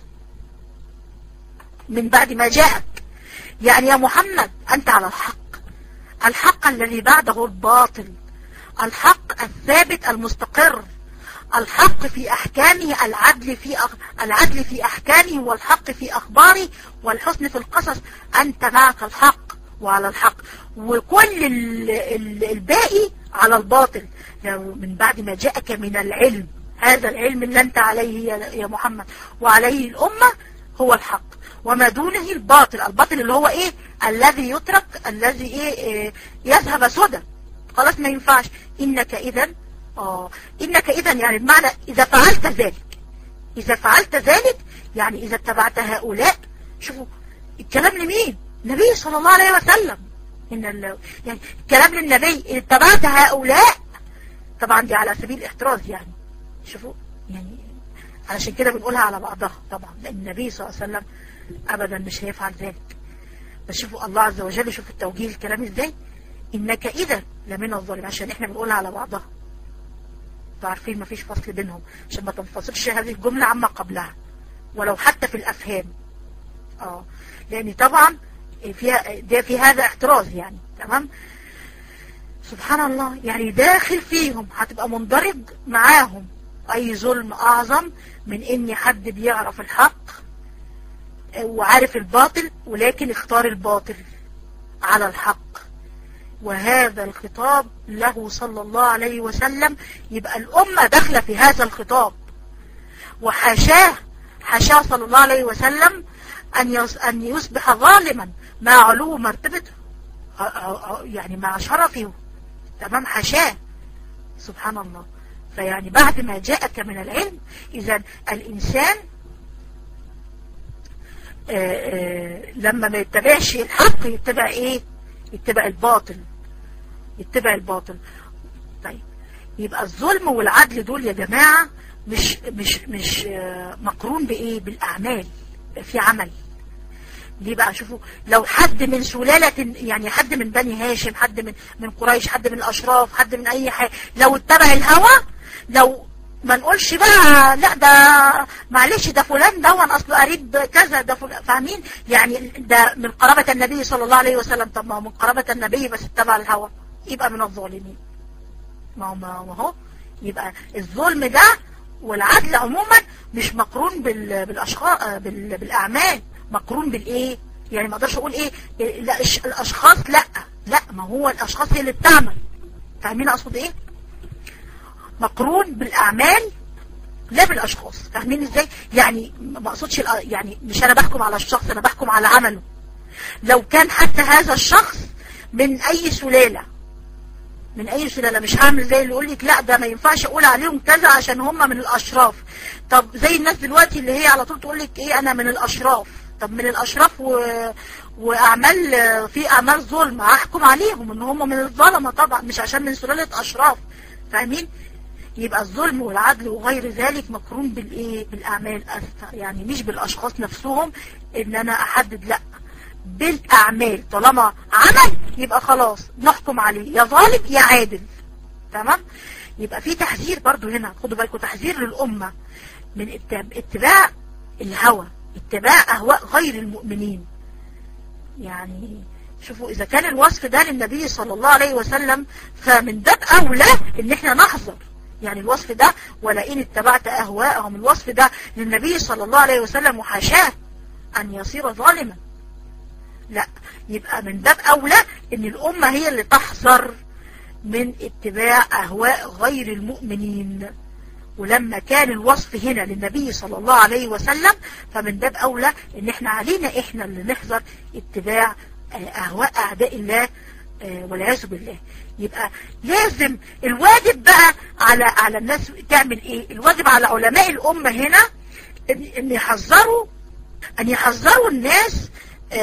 من بعد ما جاءك يعني يا محمد انت على الحق الحق الذي بعده الباطل الحق الثابت المستقر الحق في أحكامه العدل في أخ... العدل في أحكامه والحق في أخباره والحسن في القصص أنت معك الحق وعلى الحق وكل ال... ال... الباقي على الباطل لو من بعد ما جاءك من العلم هذا العلم اللي أنت عليه يا محمد وعليه الأمة هو الحق وما دونه الباطل الباطل اللي هو ايه الذي يترك الذي ايه, إيه يذهب سدى خلاص ما ينفعش انك اذا اه انك اذا يعني بمعنى اذا فعلت ذلك اذا فعلت ذلك يعني اذا اتبعت هؤلاء شوفوا الكلام لمين النبي صلى الله عليه وسلم ان ال... يعني الكلام للنبي إذا اتبعت هؤلاء طبعا دي على سبيل الاحتراز يعني شوفوا يعني علشان كده بنقولها على بعضها طبعا لان النبي صلى الله عليه وسلم ابدا مش هيفعل ذلك بس شوفوا الله عز وجل شوفوا التوجيه الكلام ازاي انك اذا لمن الظالم عشان احنا بنقولها على بعضها عارفين ما فيش فصل بينهم عشان ما تنفصلش هذه الجملة عما قبلها ولو حتى في الافهام اه لان طبعا فيها ده في هذا احتراز يعني تمام سبحان الله يعني داخل فيهم هتبقى مندرج معاهم اي ظلم اعظم من ان حد بيعرف الحق وعارف الباطل ولكن اختار الباطل على الحق وهذا الخطاب له صلى الله عليه وسلم يبقى الأمة داخلة في هذا الخطاب وحاشاه حاشاه صلى الله عليه وسلم أن أن يصبح ظالما مع علو مرتبته يعني مع شرفه تمام حاشاه سبحان الله فيعني بعد ما جاءك من العلم إذا الإنسان آآ آآ لما ما يتبعش الحق يتبع ايه يتبع الباطل يتبع الباطل طيب يبقى الظلم والعدل دول يا جماعة مش مش مش مقرون بايه بالاعمال في عمل ليه بقى شوفوا لو حد من سلالة يعني حد من بني هاشم حد من من قريش حد من الاشراف حد من اي حاجة لو اتبع الهوى لو ما نقولش بقى لا ده معلش ده فلان ده وانا اصله قريب كذا ده فلان فاهمين يعني ده من قرابة النبي صلى الله عليه وسلم طب ما هو من قرابة النبي بس اتبع الهوى يبقى من الظالمين ما هو ما هو يبقى الظلم ده والعدل عموما مش مقرون بالاشخاص بالاعمال مقرون بالايه يعني ما اقدرش اقول ايه لا الاشخاص لا لا ما هو الاشخاص هي اللي بتعمل فاهمين اقصد ايه مقرون بالاعمال لا بالاشخاص فاهمين ازاي يعني ما اقصدش يعني مش انا بحكم على الشخص انا بحكم على عمله لو كان حتى هذا الشخص من اي سلالة من اي سلالة مش هعمل زي اللي يقول لك لا ده ما ينفعش اقول عليهم كذا عشان هم من الاشراف طب زي الناس دلوقتي اللي هي على طول تقول لك ايه انا من الاشراف طب من الاشراف و... واعمال في اعمال ظلم هحكم عليهم ان هم من الظلمة طبعا مش عشان من سلالة اشراف فاهمين يبقى الظلم والعدل وغير ذلك مقرون بالايه بالاعمال يعني مش بالاشخاص نفسهم ان انا احدد لا بالاعمال طالما عمل يبقى خلاص نحكم عليه يا ظالم يا عادل تمام يبقى في تحذير برضو هنا خدوا بالكم تحذير للامه من اتباع الهوى اتباع اهواء غير المؤمنين يعني شوفوا اذا كان الوصف ده للنبي صلى الله عليه وسلم فمن باب اولى ان احنا نحذر يعني الوصف ده ولئن اتبعت اهواءهم الوصف ده للنبي صلى الله عليه وسلم وحاشاه ان يصير ظالما لا يبقى من باب اولى ان الامة هي اللي تحذر من اتباع اهواء غير المؤمنين ولما كان الوصف هنا للنبي صلى الله عليه وسلم فمن باب اولى ان احنا علينا احنا اللي نحذر اتباع اهواء اعداء الله والعياذ بالله يبقى لازم الواجب بقى على على الناس تعمل ايه الواجب على علماء الامة هنا ان يحذروا ان يحذروا الناس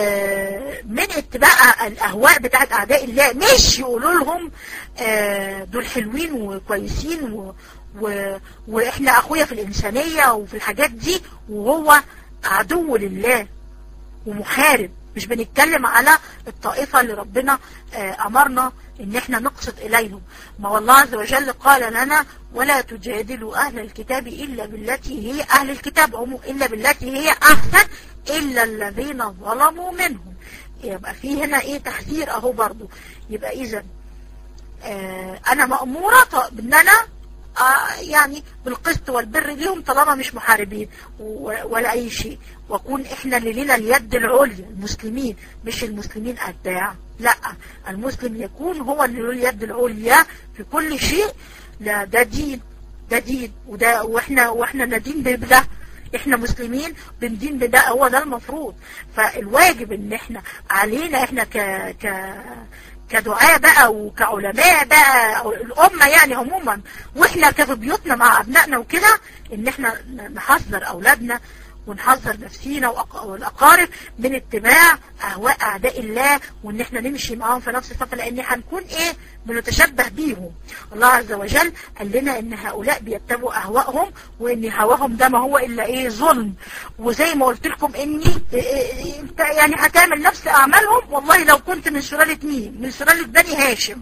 من اتباع الاهواء بتاعت اعداء الله مش يقولوا لهم دول حلوين وكويسين و و... واحنا اخويا في الانسانية وفي الحاجات دي وهو عدو لله ومحارب مش بنتكلم على الطائفة اللي ربنا امرنا ان احنا نقصد اليهم ما والله عز وجل قال لنا ولا تجادلوا اهل الكتاب الا بالتي هي اهل الكتاب عمو الا بالتي هي احسن الا الذين ظلموا منهم يبقى في هنا ايه تحذير اهو برضو يبقى اذا آه انا مأمورة بان انا آه يعني بالقسط والبر ليهم طالما مش محاربين ولا أي شيء وكون إحنا اللي لنا اليد العليا المسلمين مش المسلمين أتباع لا المسلم يكون هو اللي له اليد العليا في كل شيء لا ده دين ده دين وده واحنا واحنا ندين بده احنا مسلمين بندين بده هو ده المفروض فالواجب ان احنا علينا احنا ك ك كدعاء بقى وكعلماء بقى أو الأمة يعني عموما وإحنا كفي بيوتنا مع أبنائنا وكده إن إحنا نحذر أولادنا ونحذر نفسينا والأقارب من اتباع أهواء أعداء الله وإن إحنا نمشي معاهم في نفس الصف لأن هنكون إيه بنتشبه بيهم الله عز وجل قال لنا إن هؤلاء بيتبعوا أهواءهم وإن هواهم ده ما هو إلا إيه ظلم وزي ما قلت لكم إني إنت يعني هتعمل نفس أعمالهم والله لو كنت من سلالة مين من سلالة بني هاشم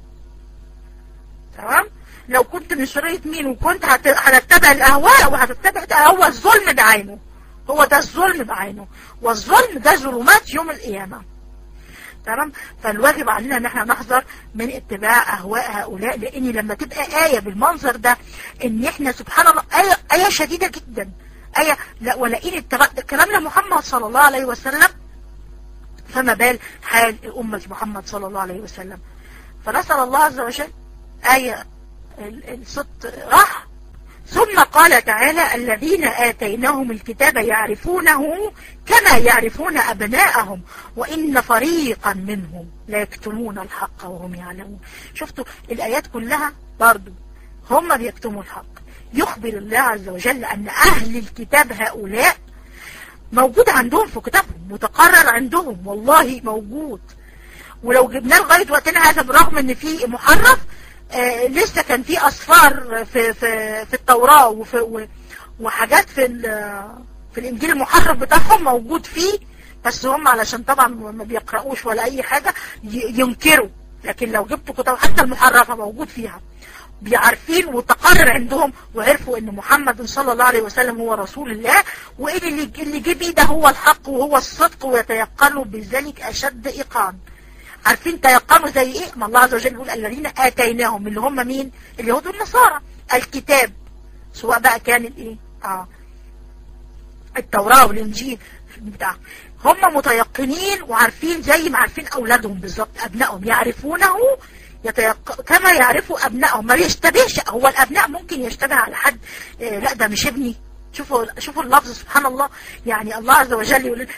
تمام لو كنت من سلالة مين وكنت هتتبع الأهواء وهتتبع هو الظلم بعينه هو ده الظلم بعينه والظلم ده ظلمات يوم القيامة تمام فالواجب علينا ان احنا نحذر من اتباع اهواء هؤلاء لان لما تبقى آية بالمنظر ده ان احنا سبحان الله آية, آية شديدة جدا آية لا ولئن اتبع الكلام لمحمد صلى الله عليه وسلم فما بال حال أمة محمد صلى الله عليه وسلم فنسأل الله عز وجل آية الصوت راح ثم قال تعالى الذين آتيناهم الكتاب يعرفونه كما يعرفون أبناءهم وإن فريقا منهم لا يكتمون الحق وهم يعلمون شفتوا الآيات كلها برضو هم بيكتموا الحق يخبر الله عز وجل أن أهل الكتاب هؤلاء موجود عندهم في كتابهم متقرر عندهم والله موجود ولو جبناه لغاية وقتنا هذا برغم ان في محرف آه لسه كان في أصفار في, في, في التوراة وفي وحاجات في, في الإنجيل المحرف بتاعهم موجود فيه بس هم علشان طبعا ما بيقرأوش ولا أي حاجة ينكروا لكن لو جبتوا كتاب حتى المحرفة موجود فيها بيعرفين وتقرر عندهم وعرفوا ان محمد صلى الله عليه وسلم هو رسول الله وان اللي اللي جه بيه ده هو الحق وهو الصدق ويتيقنوا بذلك اشد ايقان عارفين تيقنوا زي ايه ما الله عز وجل يقول الذين اتيناهم اللي هم مين اليهود والنصارى الكتاب سواء بقى كان الايه اه التوراة والانجيل بتاع هم متيقنين وعارفين زي ما عارفين اولادهم بالظبط ابنائهم يعرفونه يتيق... كما يعرفوا ابنائهم ما يشتبهش هو الابناء ممكن يشتبه على حد إيه لا ده مش ابني شوفوا شوفوا اللفظ سبحان الله يعني الله عز وجل يقول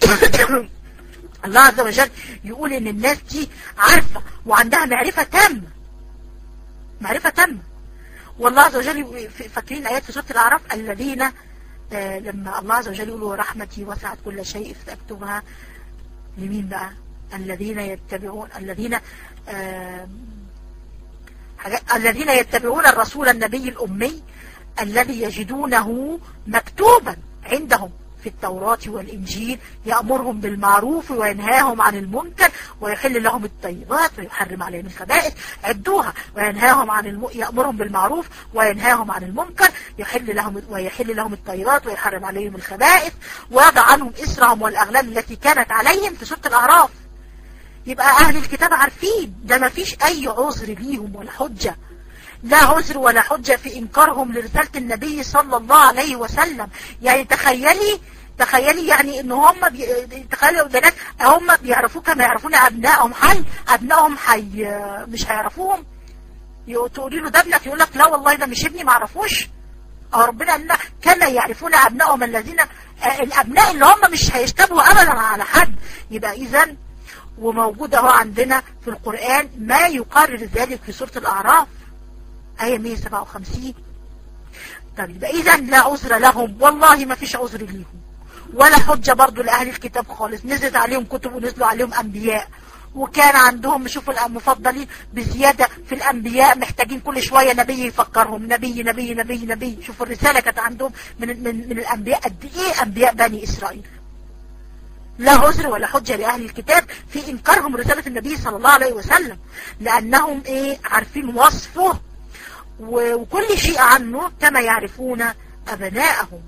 الله عز وجل يقول ان الناس دي عارفة وعندها معرفة تامة معرفة تامة والله عز وجل فاكرين آيات في سورة الأعراف الذين آه لما الله عز وجل يقول رحمتي وسعت كل شيء فاكتبها لمين بقى الذين يتبعون الذين آه الذين يتبعون الرسول النبي الأمي الذي يجدونه مكتوبا عندهم في التوراة والإنجيل يأمرهم بالمعروف وينهاهم عن المنكر ويحل لهم الطيبات ويحرم عليهم الخبائث عدوها وينهاهم عن الم... يأمرهم بالمعروف وينهاهم عن المنكر يحل لهم ويحل لهم الطيبات ويحرم عليهم الخبائث ويضع عنهم إسرهم والأغلال التي كانت عليهم في سورة الأعراف يبقى أهل الكتاب عارفين ده ما فيش أي عذر ليهم ولا حجة لا عذر ولا حجة في إنكارهم لرسالة النبي صلى الله عليه وسلم يعني تخيلي تخيلي يعني ان هم بي... تخيلي بنات هم بيعرفوه كما يعرفون ابنائهم حي ابنائهم حي مش هيعرفوهم تقولي له ده ابنك يقول لك لا والله ده مش ابني ما اعرفوش او ربنا قال لنا كما يعرفون ابنائهم الذين الابناء اللي هم مش هيشتبهوا ابدا على حد يبقى اذا وموجود اهو عندنا في القرآن ما يقرر ذلك في سورة الأعراف آية 157 طب يبقى إذا لا عذر لهم والله ما فيش عذر ليهم ولا حجة برضو لأهل الكتاب خالص نزلت عليهم كتب ونزلوا عليهم أنبياء وكان عندهم شوفوا المفضلين بزيادة في الأنبياء محتاجين كل شوية نبي يفكرهم نبي نبي نبي نبي شوفوا الرسالة كانت عندهم من, من, من الأنبياء قد إيه أنبياء بني إسرائيل لا عذر ولا حجة لأهل الكتاب في إنكارهم رسالة النبي صلى الله عليه وسلم لأنهم إيه عارفين وصفه وكل شيء عنه كما يعرفون أبناءهم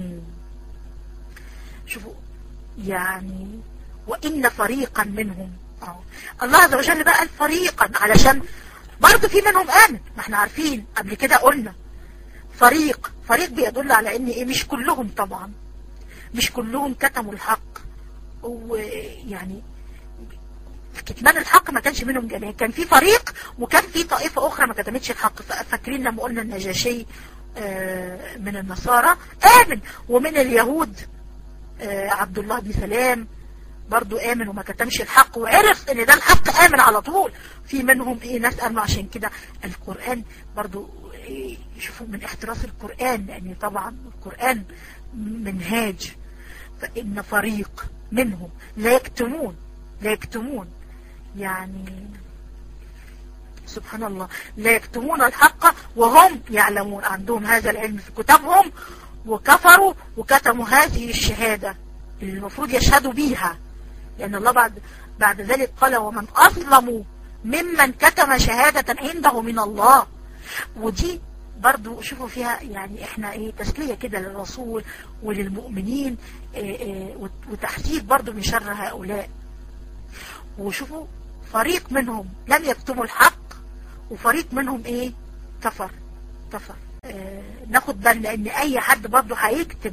شوفوا يعني وإن فريقا منهم أوه. الله عز وجل بقى فريقا علشان برضه في منهم آمن ما احنا عارفين قبل كده قلنا فريق فريق بيدل على ان ايه مش كلهم طبعا مش كلهم كتموا الحق ويعني كتمان الحق ما كانش منهم جميع كان في فريق وكان في طائفة أخرى ما كتمتش الحق فاكرين لما قلنا النجاشي من النصارى آمن ومن اليهود عبد الله بن سلام برضو آمن وما كتمش الحق وعرف ان ده الحق آمن على طول في منهم ايه ناس قالوا عشان كده القرآن برضو إيه شوفوا من احتراس القرآن لان طبعا القرآن منهاج فإن فريق منهم لا يكتمون لا يكتمون يعني سبحان الله لا يكتمون الحق وهم يعلمون عندهم هذا العلم في كتابهم وكفروا وكتموا هذه الشهادة اللي المفروض يشهدوا بيها لأن الله بعد بعد ذلك قال ومن أظلم ممن كتم شهادة عنده من الله ودي برضو شوفوا فيها يعني احنا ايه تسلية كده للرسول وللمؤمنين ايه ايه وتحذير برضو من شر هؤلاء وشوفوا فريق منهم لم يكتموا الحق وفريق منهم ايه كفر كفر اه ناخد بالنا ان اي حد برضو هيكتم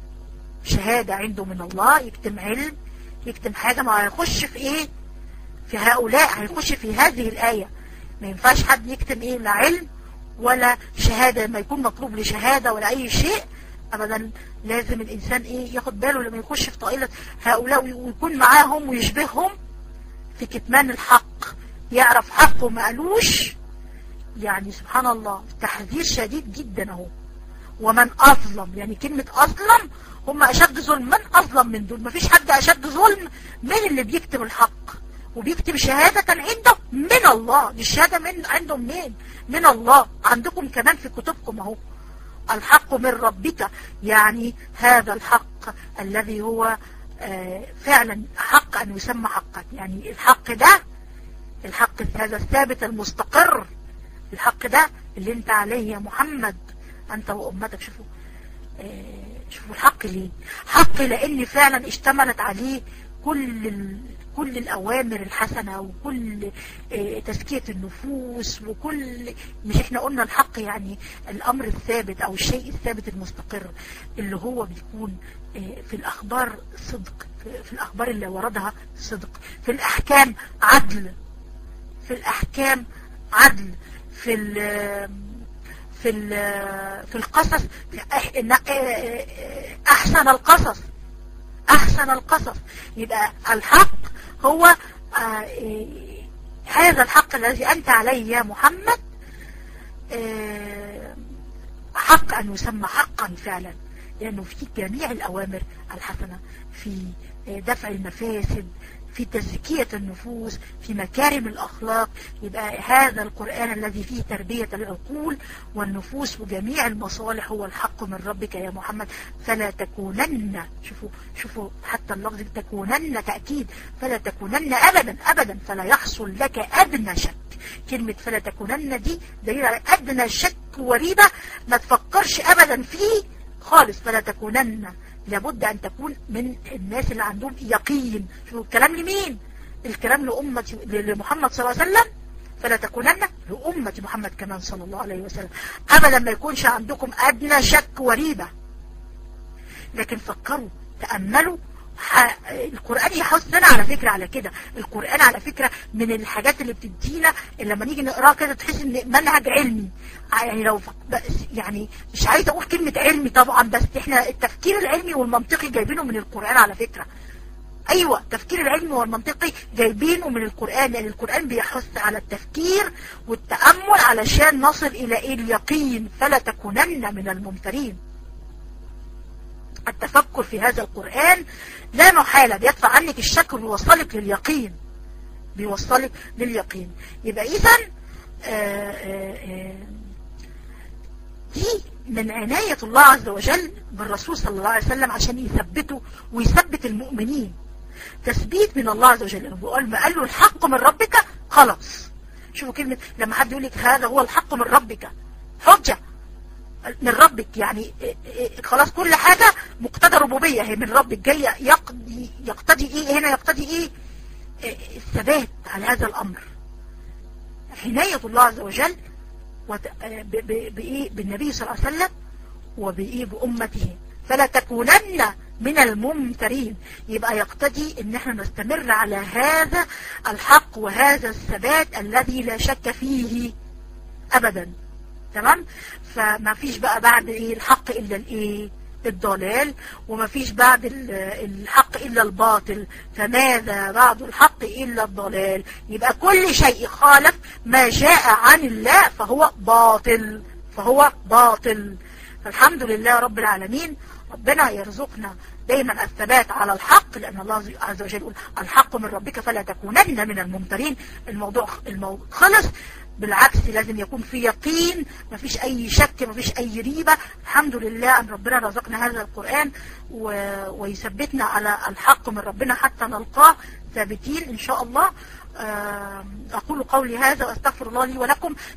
شهادة عنده من الله يكتم علم يكتم حاجة ما هيخش في ايه في هؤلاء هيخش في هذه الآية ما ينفعش حد يكتم ايه لا علم ولا شهادة ما يكون مطلوب لشهادة ولا اي شيء ابدا لازم الانسان ايه ياخد باله لما يخش في طائلة هؤلاء ويكون معاهم ويشبههم في كتمان الحق يعرف حقه ما قالوش يعني سبحان الله تحذير شديد جدا اهو ومن اظلم يعني كلمة اظلم هم اشد ظلم من اظلم من دول مفيش حد اشد ظلم من اللي بيكتب الحق وبيكتب شهادة عنده من الله الشهادة من عنده منين من الله عندكم كمان في كتبكم اهو الحق من ربك يعني هذا الحق الذي هو فعلا حق أن يسمى حقا يعني الحق ده الحق هذا الثابت المستقر الحق ده اللي انت عليه يا محمد انت وامتك شوفوا شوفوا الحق ليه حق لان فعلا اشتملت عليه كل كل الأوامر الحسنة وكل تزكية النفوس وكل مش احنا قلنا الحق يعني الأمر الثابت أو الشيء الثابت المستقر اللي هو بيكون في الأخبار صدق في الأخبار اللي وردها صدق في الأحكام عدل في الأحكام عدل في ال في ال في القصص أحسن القصص أحسن القصص يبقى الحق هو آه إيه هذا الحق الذي أنت عليه يا محمد آه حق أن يسمى حقا فعلا لأنه في جميع الأوامر الحسنة في دفع المفاسد في تزكية النفوس في مكارم الأخلاق يبقى هذا القرآن الذي فيه تربية العقول والنفوس وجميع المصالح هو الحق من ربك يا محمد فلا تكونن شوفوا شوفوا حتى اللفظ تكونن تأكيد فلا تكونن أبدا أبدا فلا يحصل لك أدنى شك كلمة فلا تكونن دي دليل على أدنى شك وريبة ما تفكرش أبدا فيه خالص فلا تكونن لابد أن تكون من الناس اللي عندهم يقين شوفوا الكلام لمين الكلام لأمة لمحمد صلى الله عليه وسلم فلا تكونن لأمة محمد كمان صلى الله عليه وسلم أبدا ما يكونش عندكم أدنى شك وريبة لكن فكروا تأملوا القرآن يحثنا على فكرة على كده القرآن على فكرة من الحاجات اللي بتدينا اللي لما نيجي نقراه كده تحس ان منهج علمي يعني لو يعني مش عايزه اقول كلمة علمي طبعا بس احنا التفكير العلمي والمنطقي جايبينه من القرآن على فكرة ايوه التفكير العلمي والمنطقي جايبينه من القرآن لان القرآن بيحث على التفكير والتأمل علشان نصل الى ايه اليقين فلا تكونن من الممترين التفكر في هذا القرآن لا محالة بيدفع عنك الشك وبيوصلك لليقين بيوصلك لليقين يبقى إذا دي من عناية الله عز وجل بالرسول صلى الله عليه وسلم عشان يثبته ويثبت المؤمنين تثبيت من الله عز وجل بيقول ما قال له الحق من ربك خلاص شوفوا كلمة لما حد يقول لك هذا هو الحق من ربك حجة من ربك يعني خلاص كل حاجة مقتضى ربوبية هي من ربك جاية يقضي يقتضي ايه هنا يقتضي ايه الثبات على هذا الامر عناية الله عز وجل بإيه بالنبي صلى الله عليه وسلم وبإيه بأمته فلا تكونن من الممترين يبقى يقتدي ان احنا نستمر على هذا الحق وهذا الثبات الذي لا شك فيه ابدا تمام فما فيش بقى بعد ايه الحق الا الايه الضلال وما فيش بعد الحق إلا الباطل فماذا بعد الحق إلا الضلال يبقى كل شيء خالف ما جاء عن الله فهو باطل فهو باطل فالحمد لله رب العالمين ربنا يرزقنا دايما الثبات على الحق لأن الله عز وجل يقول الحق من ربك فلا تكونن من الممترين الموضوع, الموضوع خلص بالعكس لازم يكون في يقين مفيش اي شك مفيش اي ريبة الحمد لله ان ربنا رزقنا هذا القرآن و... ويثبتنا على الحق من ربنا حتى نلقاه ثابتين ان شاء الله اقول قولي هذا واستغفر الله لي ولكم